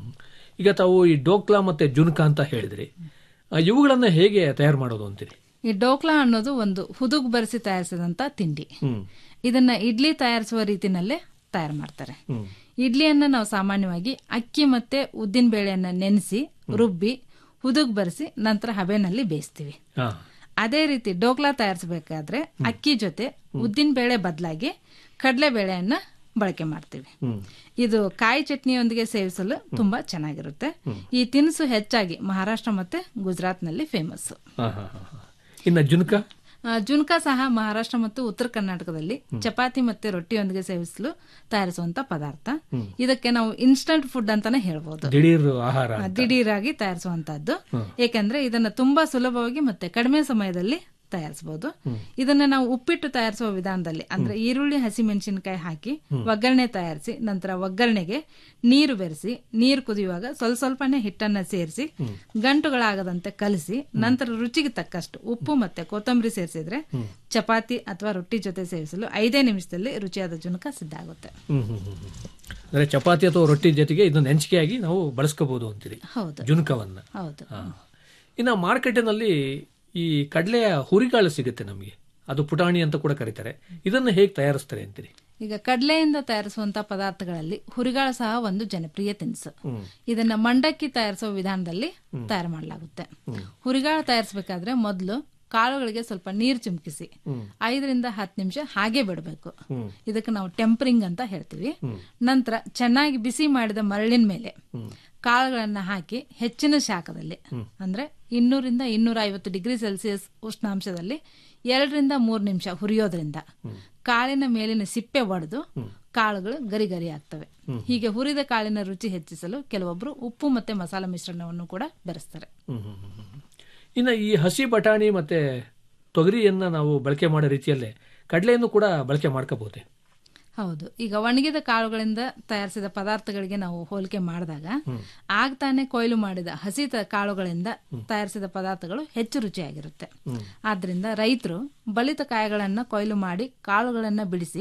ಈಗ ತಾವು ಈ ಡೋಕ್ಲಾ ಮತ್ತೆ ಜುನ್ಕಾ ಅಂತ ಹೇಳಿದ್ರಿ ಆ, ಇವುಗಳನ್ನ ಹೇಗೆ ತಯಾರು ಮಾಡೋದು ಅಂತೀರಿ ಈ ಡೋಕ್ಲಾ ಅನ್ನೋದು ಒಂದು ಹುದುಗ್ ಬರೆಸಿ ತಯಾರಿಸಿದಂತ ತಿಂಡಿ ಇದನ್ನ ಇಡ್ಲಿ ತಯಾರಿಸುವ ರೀತಿನಲ್ಲೇ ತಯಾರು ಮಾಡ್ತಾರೆ ಇಡ್ಲಿಯನ್ನ ನಾವು ಸಾಮಾನ್ಯವಾಗಿ ಅಕ್ಕಿ ಮತ್ತೆ ಉದ್ದಿನ ಬೇಳೆಯನ್ನ ನೆನೆಸಿ ರುಬ್ಬಿ ಹುದುಗ್ ಬರೆಸಿ ನಂತರ ಹಬೆನಲ್ಲಿ ಬೇಯಿಸ್ತೀವಿ ಹಾ ಅದೇ ರೀತಿ ಡೋಕ್ಲಾ ತಯಾರಿಸಬೇಕಾದ್ರೆ ಅಕ್ಕಿ ಜೊತೆ ಉದ್ದಿನ ಬೇಳೆ ಬದಲಾಗಿ ಕಡಲೆ ಬೇಳೆಯನ್ನ ಬಳಕೆ ಮಾಡ್ತೀವಿ ಇದು ಕಾಯಿ ಚಟ್ನಿಯೊಂದಿಗೆ ಸೇವಿಸಲು ತುಂಬಾ ಚೆನ್ನಾಗಿರುತ್ತೆ ಈ ತಿನಿಸು ಹೆಚ್ಚಾಗಿ ಮಹಾರಾಷ್ಟ್ರ ಮತ್ತೆ ಗುಜರಾತ್ನಲ್ಲಿ ಫೇಮಸ್ ಹಾ ಹಾ ಹಾ ಹಾ. ಇನ್ನ ಜುನ್ಕಾ ಜುನ್ಕಾ ಸಹ ಮಹಾರಾಷ್ಟ್ರ ಮತ್ತು ಉತ್ತರ ಕರ್ನಾಟಕದಲ್ಲಿ ಚಪಾತಿ ಮತ್ತೆ ರೊಟ್ಟಿಯೊಂದಿಗೆ ಸೇವಿಸಲು ತಯಾರಿಸುವಂತ ಪದಾರ್ಥ ಇದಕ್ಕೆ ನಾವು ಇನ್ಸ್ಟಂಟ್ ಫುಡ್ ಅಂತಾನೆ ಹೇಳ್ಬೋದು ದಿಢೀರ್ ಆಹಾರ ಆ, ದಿಢೀರಾಗಿ ತಯಾರಿಸುವಂತಹದ್ದು ಏಕೆಂದ್ರೆ ಇದನ್ನ ತುಂಬಾ ಸುಲಭವಾಗಿ ಮತ್ತೆ ಕಡಿಮೆ ಸಮಯದಲ್ಲಿ ತಯಾರಿಸಬಹುದು ಇದನ್ನ ನಾವು ಉಪ್ಪಿಟ್ಟು ತಯಾರಿಸುವ ವಿಧಾನದಲ್ಲಿ ಅಂದ್ರೆ ಈರುಳ್ಳಿ ಹಸಿಮೆಣಸಿನಕಾಯಿ ಹಾಕಿ ಒಗ್ಗರಣೆ ತಯಾರಿಸಿ ನಂತರ ಒಗ್ಗರಣೆಗೆ ನೀರು ಬೆರೆಸಿ ನೀರು ಕುದಿಯುವಾಗ ಸ್ವಲ್ಪ ಸ್ವಲ್ಪನೇ ಹಿಟ್ಟನ್ನ ಸೇರಿಸಿ ಗಂಟುಗಳಾಗದಂತೆ ಕಲಸಿ ನಂತರ ರುಚಿಗೆ ತಕ್ಕಷ್ಟು ಉಪ್ಪು ಮತ್ತೆ ಕೊತ್ತಂಬರಿ ಸೇರಿಸಿದ್ರೆ ಚಪಾತಿ ಅಥವಾ ರೊಟ್ಟಿ ಜೊತೆ ಸೇವಿಸಲು ಐದೇ ನಿಮಿಷದಲ್ಲಿ ರುಚಿಯಾದ ಜುನಕ ಸಿದ್ಧ ಆಗುತ್ತೆ ಹ್ಮ್ ಹ್ಮ್ ಹ್ಮ್ ಹ್ಮ್. ಅಂದ್ರೆ ಚಪಾತಿ ಅಥವಾ ರೊಟ್ಟಿ ಜೊತೆಗೆ ಇದನ್ನ ನೆಂಚಿಕೆಯಾಗಿ ನಾವು ಬಳಸ್ಕೋಬಹುದು ಅಂತೀರಿ ಹೌದು ಜುನ್ಕವನ್ನ ಹೌದು ಹಾ. ಇನ್ನು ಮಾರ್ಕೆಟಿನಲ್ಲಿ ಈ ಕಡಲೆಯ ಹುರಿಗಾಳು ಸಿಗುತ್ತೆ ನಮಗೆ ಅದು ಪುಟಾಣಿ ಅಂತ ಕೂಡ ಕರೀತಾರೆ ಇದನ್ನ ಹೇಗೆ ತಯಾರಿಸ್ತಾರೆ ಅಂತೀರಿ ಈಗ ಕಡಲೆಯಿಂದ ತಯಾರಿಸುವಂತ ಪದಾರ್ಥಗಳಲ್ಲಿ ಹುರಿಗಾಳ ಸಹ ಒಂದು ಜನಪ್ರಿಯ ತಿನಿಸು ಇದನ್ನ ಮಂಡಕ್ಕಿ ತಯಾರಿಸುವ ವಿಧಾನದಲ್ಲಿ ತಯಾರು ಮಾಡಲಾಗುತ್ತೆ ಹುರಿಗಾಳ ತಯಾರಿಸಬೇಕಾದ್ರೆ ಮೊದಲು ಕಾಳುಗಳಿಗೆ ಸ್ವಲ್ಪ ನೀರು ಚಿಮುಕಿಸಿ ಐದರಿಂದ ಹತ್ತು ನಿಮಿಷ ಹಾಗೆ ಬಿಡಬೇಕು ಇದಕ್ಕೆ ನಾವು ಟೆಂಪರಿಂಗ್ ಅಂತ ಹೇಳ್ತೀವಿ ನಂತರ ಚೆನ್ನಾಗಿ ಬಿಸಿ ಮಾಡಿದ ಮರಳಿನ ಮೇಲೆ ಕಾಳುಗಳನ್ನ ಹಾಕಿ ಹೆಚ್ಚಿನ ಶಾಖದಲ್ಲಿ ಅಂದ್ರೆ ಇನ್ನೂರಿಂದ ಇನ್ನೂರ ಐವತ್ತು ಡಿಗ್ರಿ ಸೆಲ್ಸಿಯಸ್ ಉಷ್ಣಾಂಶದಲ್ಲಿ ಎರಡರಿಂದ ಮೂರು ನಿಮಿಷ ಹುರಿಯೋದ್ರಿಂದ ಕಾಳಿನ ಮೇಲಿನ ಸಿಪ್ಪೆ ಒಡೆದು ಕಾಳುಗಳು ಗರಿ ಗರಿ ಆಗ್ತವೆ ಹೀಗೆ ಹುರಿದ ಕಾಳಿನ ರುಚಿ ಹೆಚ್ಚಿಸಲು ಕೆಲವೊಬ್ರು ಉಪ್ಪು ಮತ್ತೆ ಮಸಾಲ ಮಿಶ್ರಣವನ್ನು ಕೂಡ ಬೆರೆಸ್ತಾರೆ ಹ್ಮ್ ಹ್ಮ್ ಹ್ಮ್ ಹ್ಮ್. ಇನ್ನು ಈ ಹಸಿ ಬಟಾಣಿ ಮತ್ತೆ ತೊಗರಿಯನ್ನ ನಾವು ಬಳಕೆ ಮಾಡೋ ರೀತಿಯಲ್ಲೇ ಕಡಲೆಯನ್ನು ಕೂಡ ಬಳಕೆ ಮಾಡ್ಕೋಬಹುದೇ ಹೌದು ಈಗ ಒಣಗಿದ ಕಾಳುಗಳಿಂದ ತಯಾರಿಸಿದ ಪದಾರ್ಥಗಳಿಗೆ ನಾವು ಹೋಲಿಕೆ ಮಾಡಿದಾಗ ಆಗ್ತಾನೆ ಕೊಯ್ಲು ಮಾಡಿದ ಹಸಿ ತ- ಕಾಳುಗಳಿಂದ ತಯಾರಿಸಿದ ಪದಾರ್ಥಗಳು ಹೆಚ್ಚು ರುಚಿಯಾಗಿರುತ್ತೆ ಆದ್ರಿಂದ ರೈತರು ಬಲಿತ ಕಾಯಿಗಳನ್ನ ಕೊಯ್ಲು ಮಾಡಿ ಕಾಳುಗಳನ್ನ ಬಿಡಿಸಿ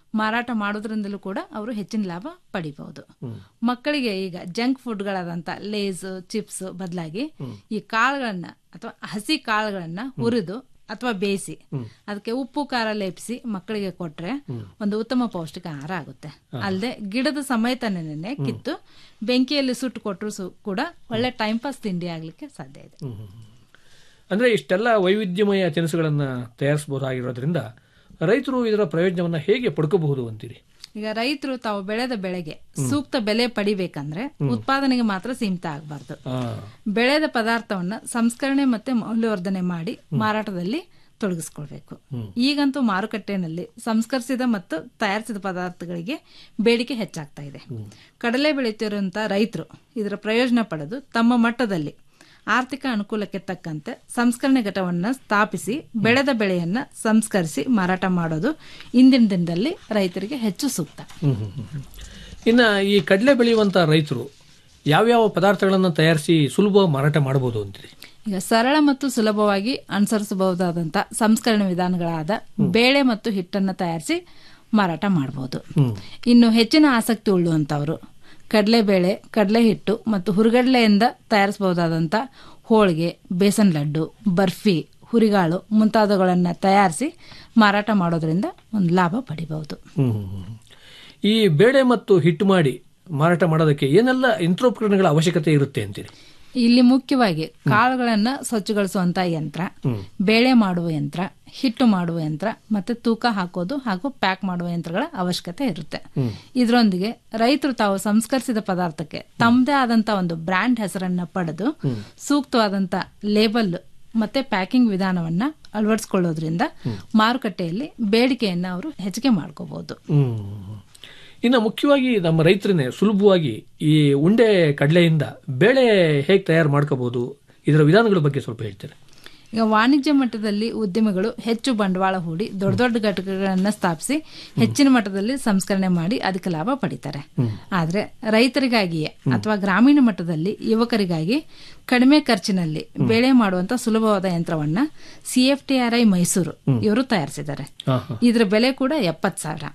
ಮಾರಾಟ ಮಾಡೋದ್ರಿಂದಲೂ ಕೂಡ ಅವರು ಹೆಚ್ಚಿನ ಲಾಭ ಪಡಿಬಹುದು ಮಕ್ಕಳಿಗೆ ಈಗ ಜಂಕ್ ಫುಡ್ಗಳಾದಂತ ಲೇಸ್ ಚಿಪ್ಸ್ ಬದಲಾಗಿ ಈ ಕಾಳುಗಳನ್ನ ಅಥವಾ ಹಸಿ ಕಾಳುಗಳನ್ನ ಹುರಿದು ಅಥವಾ ಬೇಯಿಸಿ ಅದಕ್ಕೆ ಉಪ್ಪು ಖಾರ ಲೇಪಿಸಿ ಮಕ್ಕಳಿಗೆ ಕೊಟ್ರೆ ಒಂದು ಉತ್ತಮ ಪೌಷ್ಟಿಕ ಆಹಾರ ಆಗುತ್ತೆ ಅಲ್ಲದೆ ಗಿಡದ ಸಮೇತನೇ ಕಿತ್ತು ಬೆಂಕಿಯಲ್ಲಿ ಸುಟ್ಟು ಕೊಟ್ಟರು ಸು- ಕೂಡ ಒಳ್ಳೆ ಟೈಮ್ ಪಾಸ್ ತಿಂಡಿ ಆಗ್ಲಿಕ್ಕೆ ಸಾಧ್ಯ ಇದೆ ಅಂದ್ರೆ ಇಷ್ಟೆಲ್ಲ ವೈವಿಧ್ಯಮಯ ತಿನಿಸುಗಳನ್ನ ತಯಾರಿಸಬಹುದಾಗಿರೋದ್ರಿಂದ ರೈತರು ಇದರ ಪ್ರಯೋಜನವನ್ನ ಹೇಗೆ ಪಡ್ಕೋಬಹುದು ಅಂತೀರಿ ಈಗ ರೈತರು ತಾವು ಬೆಳೆದ ಬೆಳೆಗೆ ಸೂಕ್ತ ಬೆಲೆ ಪಡಿಬೇಕಂದ್ರೆ ಉತ್ಪಾದನೆಗೆ ಮಾತ್ರ ಸೀಮಿತ ಆಗಬಾರ್ದು ಆ, ಬೆಳೆದ ಪದಾರ್ಥವನ್ನ ಸಂಸ್ಕರಣೆ ಮತ್ತೆ ಮೌಲ್ಯವರ್ಧನೆ ಮಾಡಿ ಮಾರಾಟದಲ್ಲಿ ತೊಡಗಿಸ್ಕೊಳ್ಬೇಕು ಈಗಂತೂ ಮಾರುಕಟ್ಟೆನಲ್ಲಿ ಸಂಸ್ಕರಿಸಿದ ಮತ್ತು ತಯಾರಿಸಿದ ಪದಾರ್ಥಗಳಿಗೆ ಬೇಡಿಕೆ ಹೆಚ್ಚಾಗ್ತಾ ಇದೆ ಕಡಲೆ ಬೆಳೆಯುತ್ತಿರುವಂತಹ ರೈತರು ಇದರ ಪ್ರಯೋಜನ ಪಡೆದು ತಮ್ಮ ಮಟ್ಟದಲ್ಲಿ ಆರ್ಥಿಕ ಅನುಕೂಲಕ್ಕೆ ತಕ್ಕಂತೆ ಸಂಸ್ಕರಣೆ ಘಟವನ್ನ ಸ್ಥಾಪಿಸಿ ಬೆಳೆದ ಬೆಳೆಯನ್ನ ಸಂಸ್ಕರಿಸಿ ಮಾರಾಟ ಮಾಡೋದು ಇಂದಿನ ದಿನದಲ್ಲಿ ರೈತರಿಗೆ ಹೆಚ್ಚು ಸೂಕ್ತ ಹ್ಮ್, ಹ್ಮ್, ಹ್ಮ್, ಹ್ಮ್. ಇನ್ನ ಈ ಕಡಲೆ ಬೆಳೆಯುವಂತ ರೈತರು ಯಾವ್ಯಾವ ಪದಾರ್ಥಗಳನ್ನ ತಯಾರಿಸಿ ಸುಲಭ ಮಾರಾಟ ಮಾಡಬಹುದು ಅಂತೀರಿ ಈಗ ಸರಳ ಮತ್ತು ಸುಲಭವಾಗಿ ಅನುಸರಿಸಬಹುದಾದಂತ ಸಂಸ್ಕರಣೆ ವಿಧಾನಗಳಾದ ಬೇಳೆ ಮತ್ತು ಹಿಟ್ಟನ್ನು ತಯಾರಿಸಿ ಮಾರಾಟ ಮಾಡಬಹುದು ಇನ್ನು ಹೆಚ್ಚಿನ ಆಸಕ್ತಿ ಉಳ್ಳುವಂತವರು ಕಡಲೆಬೇಳೆ ಕಡಲೆ ಹಿಟ್ಟು ಮತ್ತು ಹುರುಗಡ್ಲೆಯಿಂದ ತಯಾರಿಸಬಹುದಾದಂತ ಹೋಳಿಗೆ ಬೇಸನ್ ಲಡ್ಡು ಬರ್ಫಿ ಹುರಿಗಾಳು ಮುಂತಾದವುಗಳನ್ನು ತಯಾರಿಸಿ ಮಾರಾಟ ಮಾಡೋದ್ರಿಂದ ಒಂದು ಲಾಭ ಪಡಿಬಹುದು ಹ್ಮ್, ಹ್ಮ್, ಹ್ಮ್. ಈ ಬೇಳೆ ಮತ್ತು ಹಿಟ್ಟು ಮಾಡಿ ಮಾರಾಟ ಮಾಡೋದಕ್ಕೆ ಏನೆಲ್ಲ ಯಂತ್ರೋಪಕರಣಗಳ ಅವಶ್ಯಕತೆ ಇರುತ್ತೆ ಅಂತೀರಿ ಇಲ್ಲಿ ಮುಖ್ಯವಾಗಿ ಕಾಳುಗಳನ್ನ ಸ್ವಚ್ಛಗೊಳಿಸುವಂತ ಯಂತ್ರ ಬೇಳೆ ಮಾಡುವ ಯಂತ್ರ ಹಿಟ್ಟು ಮಾಡುವ ಯಂತ್ರ ಮತ್ತೆ ತೂಕ ಹಾಕೋದು ಹಾಗೂ ಪ್ಯಾಕ್ ಮಾಡುವ ಯಂತ್ರಗಳ ಅವಶ್ಯಕತೆ ಇರುತ್ತೆ ಇದರೊಂದಿಗೆ ರೈತರು ತಾವು ಸಂಸ್ಕರಿಸಿದ ಪದಾರ್ಥಕ್ಕೆ ತಮ್ಮದೇ ಆದಂತ ಒಂದು ಬ್ರ್ಯಾಂಡ್ ಹೆಸರನ್ನ ಪಡೆದು ಸೂಕ್ತವಾದಂತ ಲೇಬಲ್ ಮತ್ತೆ ಪ್ಯಾಕಿಂಗ್ ವಿಧಾನವನ್ನ ಅಳವಡಿಸಿಕೊಳ್ಳೋದ್ರಿಂದ ಮಾರುಕಟ್ಟೆಯಲ್ಲಿ ಬೇಡಿಕೆಯನ್ನ ಅವರು ಹೆಚ್ಚಿಗೆ ಮಾಡ್ಕೋಬಹುದು ಹ್ಮ್. ಇನ್ನು ಮುಖ್ಯವಾಗಿ ನಮ್ಮ ರೈತರನ್ನೇ ಸುಲಭವಾಗಿ ಈ ಉಂಡೆ ಕಡಲೆಯಿಂದ ಬೇಳೆ ಹೇಗೆ ತಯಾರು ಮಾಡ್ಕೋಬಹುದು ಇದರ ವಿಧಾನಗಳ ಬಗ್ಗೆ ಸ್ವಲ್ಪ ಹೇಳ್ತಾರೆ ಈಗ ವಾಣಿಜ್ಯ ಮಟ್ಟದಲ್ಲಿ ಉದ್ಯಮಿಗಳು ಹೆಚ್ಚು ಬಂಡವಾಳ ಹೂಡಿ ದೊಡ್ಡ ದೊಡ್ಡ ಘಟಕಗಳನ್ನ ಸ್ಥಾಪಿಸಿ ಹೆಚ್ಚಿನ ಮಟ್ಟದಲ್ಲಿ ಸಂಸ್ಕರಣೆ ಮಾಡಿ ಅದಕ್ಕೆ ಲಾಭ ಪಡಿತಾರೆ ಆದ್ರೆ ರೈತರಿಗಾಗಿಯೇ ಅಥವಾ ಗ್ರಾಮೀಣ ಮಟ್ಟದಲ್ಲಿ ಯುವಕರಿಗಾಗಿ ಕಡಿಮೆ ಖರ್ಚಿನಲ್ಲಿ ಬೆಳೆ ಮಾಡುವಂತ ಸುಲಭವಾದ ಯಂತ್ರವನ್ನ ಸಿಎಫ್ಟಿಆರ್ಐ ಮೈಸೂರು ಇವರು ತಯಾರಿಸಿದ್ದಾರೆ ಇದರ ಬೆಲೆ ಕೂಡ ಎಪ್ಪತ್ ಸಾವಿರ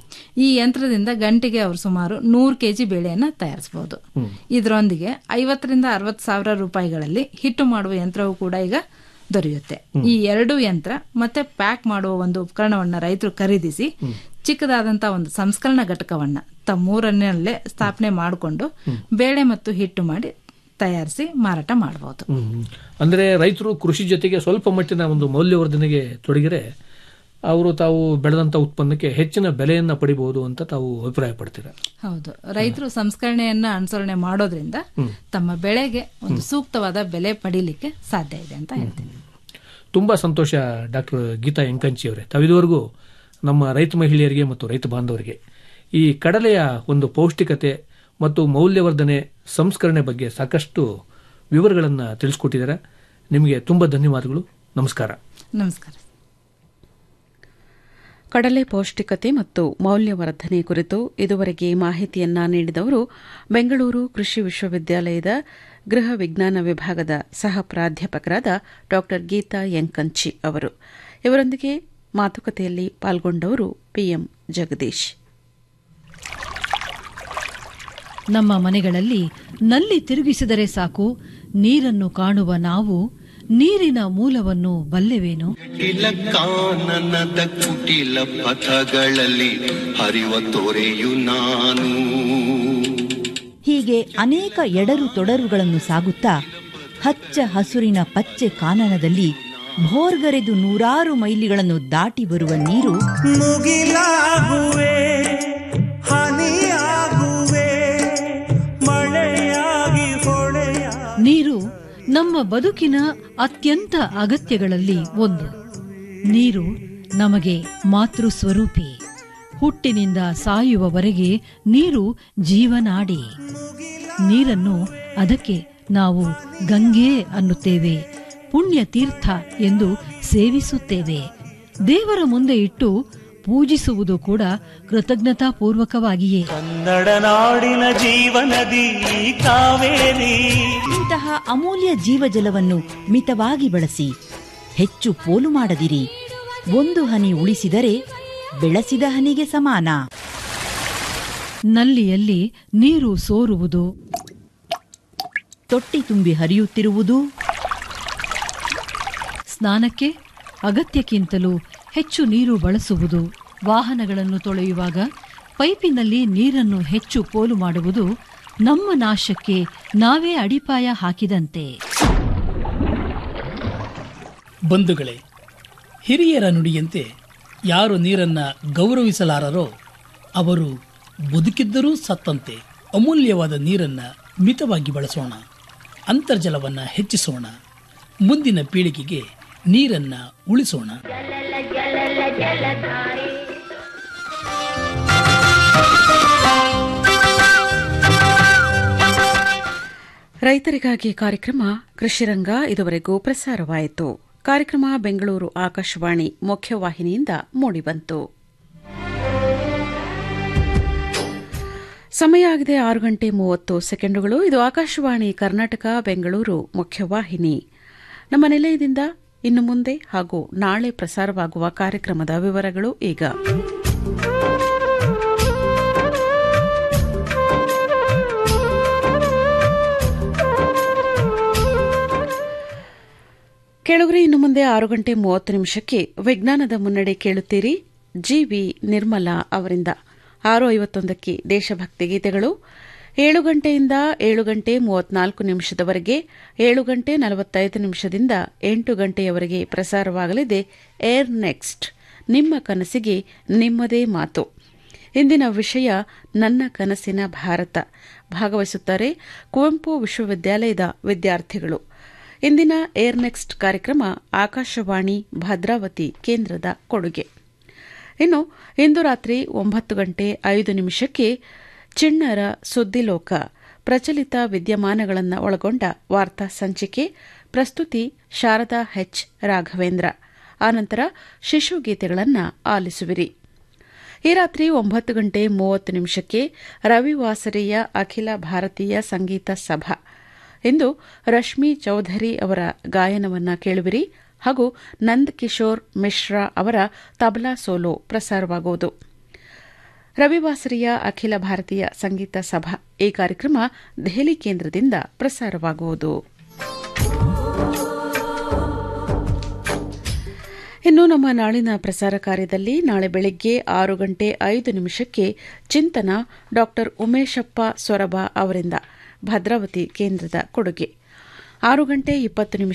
ಈ ಯಂತ್ರದಿಂದ ಗಂಟೆಗೆ ಅವರು ಸುಮಾರು ನೂರು ಕೆಜಿ ಬೇಳೆಯನ್ನ ತಯಾರಿಸಬಹುದು ಇದರೊಂದಿಗೆ ಐವತ್ತರಿಂದ ಅರವತ್ತು ಸಾವಿರ ರೂಪಾಯಿಗಳಲ್ಲಿ ಹಿಟ್ಟು ಮಾಡುವ ಯಂತ್ರವು ಕೂಡ ಈಗ ದೊರೆಯುತ್ತೆ ಈ ಎರಡು ಯಂತ್ರ ಮತ್ತೆ ಪ್ಯಾಕ್ ಮಾಡುವ ಒಂದು ಉಪಕರಣವನ್ನ ರೈತರು ಖರೀದಿಸಿ ಚಿಕ್ಕದಾದಂತಹ ಒಂದು ಸಂಸ್ಕರಣಾ ಘಟಕವನ್ನ ತಮ್ಮೂರನ್ನಲ್ಲೇ ಸ್ಥಾಪನೆ ಮಾಡಿಕೊಂಡು ಬೇಳೆ ಮತ್ತು ಹಿಟ್ಟು ಮಾಡಿ ತಯಾರಿಸಿ ಮಾರಾಟ ಮಾಡಬಹುದು ಹ್ಮ್. ಅಂದ್ರೆ ರೈತರು ಕೃಷಿ ಜೊತೆಗೆ ಸ್ವಲ್ಪ ಮಟ್ಟಿನ ಒಂದು ಮೌಲ್ಯವರ್ಧನೆಗೆ ತೊಡಗಿರೆ ಅವರು ತಾವು ಬೆಳೆದಂತ ಉತ್ಪನ್ನಕ್ಕೆ ಹೆಚ್ಚಿನ ಬೆಲೆಯನ್ನ ಪಡಿಬಹುದು ಅಂತ ತಾವು ಅಭಿಪ್ರಾಯ ಪಡ್ತೀರಾ ಹೌದು ರೈತರು ಸಂಸ್ಕರಣೆಯನ್ನ ಅನುಸರಣೆ ಮಾಡೋದ್ರಿಂದ ತಮ್ಮ ಬೆಳೆಗೆ ಒಂದು ಸೂಕ್ತವಾದ ಬೆಲೆ ಪಡಿಲಿಕ್ಕೆ ಸಾಧ್ಯ ಇದೆ ಅಂತ ಹೇಳ್ತೀನಿ ತುಂಬಾ ಸಂತೋಷ ಡಾಕ್ಟರ್ ಗೀತಾ ಎಂಕಂಚಿ ಅವರೇ ತಾವಿದುವರೆಗೂ ನಮ್ಮ ರೈತ ಮಹಿಳೆಯರಿಗೆ ಮತ್ತು ರೈತ ಬಾಂಧವರಿಗೆ ಈ ಕಡಲೆಯ ಒಂದು ಪೌಷ್ಟಿಕತೆ ಮತ್ತು ಮೌಲ್ಯವರ್ಧನೆ ಸಂಸ್ಕರಣೆ ಬಗ್ಗೆ ಸಾಕಷ್ಟು ವಿವರಗಳನ್ನು ತಿಳಿಸ್ಕೊಟ್ಟಿದ್ದಾರೆ ನಿಮಗೆ ತುಂಬಾ ಧನ್ಯವಾದಗಳು ನಮಸ್ಕಾರ ನಮಸ್ಕಾರ ಕಡಲೆ ಪೌಷ್ಟಿಕತೆ ಮತ್ತು ಮೌಲ್ಯವರ್ಧನೆ ಕುರಿತು ಇದುವರೆಗೆ ಮಾಹಿತಿಯನ್ನ ನೀಡಿದವರು ಬೆಂಗಳೂರು ಕೃಷಿ ವಿಶ್ವವಿದ್ಯಾಲಯದ ಗೃಹ ವಿಜ್ಞಾನ ವಿಭಾಗದ ಸಹ ಪ್ರಾಧ್ಯಾಪಕರಾದ ಡಾ ಗೀತಾ ಯಂಕಂಚಿ ಅವರು ಇವರೊಂದಿಗೆ ಮಾತುಕತೆಯಲ್ಲಿ ಪಾಲ್ಗೊಂಡವರು ಪಿಎಂ ಜಗದೀಶ್ ನಮ್ಮ ಮನೆಗಳಲ್ಲಿ ನಲ್ಲಿ ತಿರುಗಿಸಿದರೆ ಸಾಕು ನೀರನ್ನು ಕಾಣುವ ನಾವು ನೀರಿನ ಮೂಲವನ್ನು ಬಲ್ಲೆವೇನು ಕುಟಿಲ ಕಾನನದ ಕುಟಿಲ ಪಥಗಳಲ್ಲಿ ಹರಿವ ತೊರೆಯು ನಾನು ಹೀಗೆ ಅನೇಕ ಎಡರು ತೊಡರುಗಳನ್ನು ಸಾಗುತ್ತಾ ಹಚ್ಚ ಹಸುರಿನ ಪಚ್ಚೆ ಕಾನನದಲ್ಲಿ ಭೋರ್ಗರೆದು ನೂರಾರು ಮೈಲಿಗಳನ್ನು ದಾಟಿ ಬರುವ ನೀರು ಮುಗಿಲಾಗುವೆ ಹನಿಯಾಗುವೆ ಮಳೆಯಾಗಿ ಹೊಳೆಯ ನೀರು ನಮ್ಮ ಬದುಕಿನ ಅತ್ಯಂತ ಅಗತ್ಯಗಳಲ್ಲಿ ಒಂದು ನೀರು ನಮಗೆ ಮಾತೃ ಸ್ವರೂಪಿ ಹುಟ್ಟಿನಿಂದ ಸಾಯುವವರೆಗೆ ನೀರು ಜೀವನಾಡಿ ನೀರನ್ನು ಅದಕ್ಕೆ ನಾವು ಗಂಗೆ ಅನ್ನುತ್ತೇವೆ ಪುಣ್ಯ ತೀರ್ಥ ಎಂದು ಸೇವಿಸುತ್ತೇವೆ ದೇವರ ಮುಂದೆ ಇಟ್ಟು ಪೂಜಿಸುವುದು ಕೂಡ ಕೃತಜ್ಞತಾಪೂರ್ವಕವಾಗಿಯೇ ಕನ್ನಡ ನಾಡಿನ ಜೀವನದಿ ಕಾವೇರಿ ಇಂತಹ ಅಮೂಲ್ಯ ಜೀವಜಲವನ್ನು ಮಿತವಾಗಿ ಬಳಸಿ ಹೆಚ್ಚು ಪೋಲು ಮಾಡದಿರಿ ಒಂದು ಹನಿ ಉಳಿಸಿದರೆ ಬೆಳೆಸಿದ ಹನಿಗೆ ಸಮಾನ ನಲ್ಲಿಯಲ್ಲಿ ನೀರು ಸೋರುವುದು ತೊಟ್ಟಿ ತುಂಬಿ ಹರಿಯುತ್ತಿರುವುದು ಸ್ನಾನಕ್ಕೆ ಅಗತ್ಯಕ್ಕಿಂತಲೂ ಹೆಚ್ಚು ನೀರು ಬಳಸುವುದು ವಾಹನಗಳನ್ನು ತೊಳೆಯುವಾಗ ಪೈಪಿನಲ್ಲಿ ನೀರನ್ನು ಹೆಚ್ಚು ಪೋಲು ಮಾಡುವುದು ನಮ್ಮ ನಾಶಕ್ಕೆ ನಾವೇ ಅಡಿಪಾಯ ಹಾಕಿದಂತೆ ಬಂಧುಗಳೇ ಹಿರಿಯರ ನುಡಿಯಂತೆ ಯಾರು ನೀರನ್ನ ಗೌರವಿಸಲಾರರೋ ಅವರು ಬದುಕಿದ್ದರೂ ಸತ್ತಂತೆ ಅಮೂಲ್ಯವಾದ ನೀರನ್ನ ಮಿತವಾಗಿ ಬಳಸೋಣ ಅಂತರ್ಜಲವನ್ನ ಹೆಚ್ಚಿಸೋಣ ಮುಂದಿನ ಪೀಳಿಗೆಗೆ ನೀರನ್ನ ಉಳಿಸೋಣ ರೈತರಿಗಾಗಿ ಕಾರ್ಯಕ್ರಮ ಕೃಷಿರಂಗ ಇದುವರೆಗೂ ಪ್ರಸಾರವಾಯಿತು ಕಾರ್ಯಕ್ರಮ ಬೆಂಗಳೂರು ಆಕಾಶವಾಣಿ ಮುಖ್ಯವಾಹಿನಿಯಿಂದ ಮೂಡಿಬಂತು ಸಮಯ ಆಗಿದೆ ಆರು ಗಂಟೆ ಮೂವತ್ತು ಸೆಕೆಂಡುಗಳು ಇದು ಆಕಾಶವಾಣಿ ಕರ್ನಾಟಕ ಬೆಂಗಳೂರು ಮುಖ್ಯವಾಹಿನಿ ನಮ್ಮ ನಿಲಯದಿಂದ ಇನ್ನು ಮುಂದೆ ಹಾಗೂ ನಾಳೆ ಪ್ರಸಾರವಾಗುವ ಕಾರ್ಯಕ್ರಮದ ವಿವರಗಳು ಈಗ ಕೆಳಗರೆ ಇನ್ನು ಮುಂದೆ ಆರು ಗಂಟೆ ಮೂವತ್ತು ನಿಮಿಷಕ್ಕೆ ವಿಜ್ಞಾನದ ಮುನ್ನಡೆ ಕೇಳುತ್ತೀರಿ ಜಿವಿ ನಿರ್ಮಲಾ ಅವರಿಂದ ಆರು ಐವತ್ತೊಂದಕ್ಕೆ ದೇಶಭಕ್ತಿ ಗೀತೆಗಳು ಏಳು ಗಂಟೆಯಿಂದ ಏಳು ಗಂಟೆ ಮೂವತ್ನಾಲ್ಕು ನಿಮಿಷದವರೆಗೆ ಏಳು ಗಂಟೆ ನಲವತ್ತೈದು ನಿಮಿಷದಿಂದ ಎಂಟು ಗಂಟೆಯವರೆಗೆ ಪ್ರಸಾರವಾಗಲಿದೆ ಏರ್ ನೆಕ್ಸ್ಟ್ ನಿಮ್ಮ ಕನಸಿಗೆ ನಿಮ್ಮದೇ ಮಾತು ಇಂದಿನ ವಿಷಯ ನನ್ನ ಕನಸಿನ ಭಾರತ ಭಾಗವಹಿಸುತ್ತಾರೆ ಕುವೆಂಪು ವಿಶ್ವವಿದ್ಯಾಲಯದ ವಿದ್ಯಾರ್ಥಿಗಳು ಇಂದಿನ ಏರ್ ನೆಕ್ಸ್ಟ್ ಕಾರ್ಯಕ್ರಮ ಆಕಾಶವಾಣಿ ಭದ್ರಾವತಿ ಕೇಂದ್ರದ ಕೊಡುಗೆ ಇನ್ನು ಇಂದು ರಾತ್ರಿ ಒಂಬತ್ತು ಗಂಟೆ ಐದು ನಿಮಿಷಕ್ಕೆ ಚಿಣ್ಣರ ಸುದ್ದಿಲೋಕ ಪ್ರಚಲಿತ ವಿದ್ಯಮಾನಗಳನ್ನು ಒಳಗೊಂಡ ವಾರ್ತಾ ಸಂಚಿಕೆ ಪ್ರಸ್ತುತಿ ಶಾರದಾ ಹೆಚ್ ರಾಘವೇಂದ್ರ ಆನಂತರ ಶಿಶು ಗೀತೆಗಳನ್ನು ಆಲಿಸುವಿರಿ ಈ ರಾತ್ರಿ ಒಂಬತ್ತು ಗಂಟೆ ಮೂವತ್ತು ನಿಮಿಷಕ್ಕೆ ರವಿವಾಸರಿಯ ಅಖಿಲ ಭಾರತೀಯ ಸಂಗೀತ ಸಭಾ ಇಂದು ರಶ್ಮಿ ಚೌಧರಿ ಅವರ ಗಾಯನವನ್ನ ಕೇಳುವಿರಿ ಹಾಗೂ ನಂದ್ ಕಿಶೋರ್ ಮಿಶ್ರಾ ಅವರ ತಬಲಾ ಸೋಲೋ ಪ್ರಸಾರವಾಗುವುದು ರವಿವಾಸರಿಯ ಅಖಿಲ ಭಾರತೀಯ ಸಂಗೀತ ಸಭಾ ಈ ಕಾರ್ಯಕ್ರಮ ದೆಹಲಿ ಕೇಂದ್ರದಿಂದ ಪ್ರಸಾರವಾಗುವುದು ಇನ್ನು ನಮ್ಮ ನಾಳಿನ ಪ್ರಸಾರ ಕಾರ್ಯದಲ್ಲಿ ನಾಳೆ ಬೆಳಗ್ಗೆ ಆರು ಗಂಟೆ ಐದು ನಿಮಿಷಕ್ಕೆ ಚಿಂತನ ಡಾ ಉಮೇಶಪ್ಪ ಸೊರಬ ಅವರಿಂದ ಭದ್ರಾವತಿ ಕೇಂದ್ರದ ಕೊಡುಗೆ ಆರು ಗಂಟೆ ಇಪ್ಪತ್ತು ನಿಮಿಷ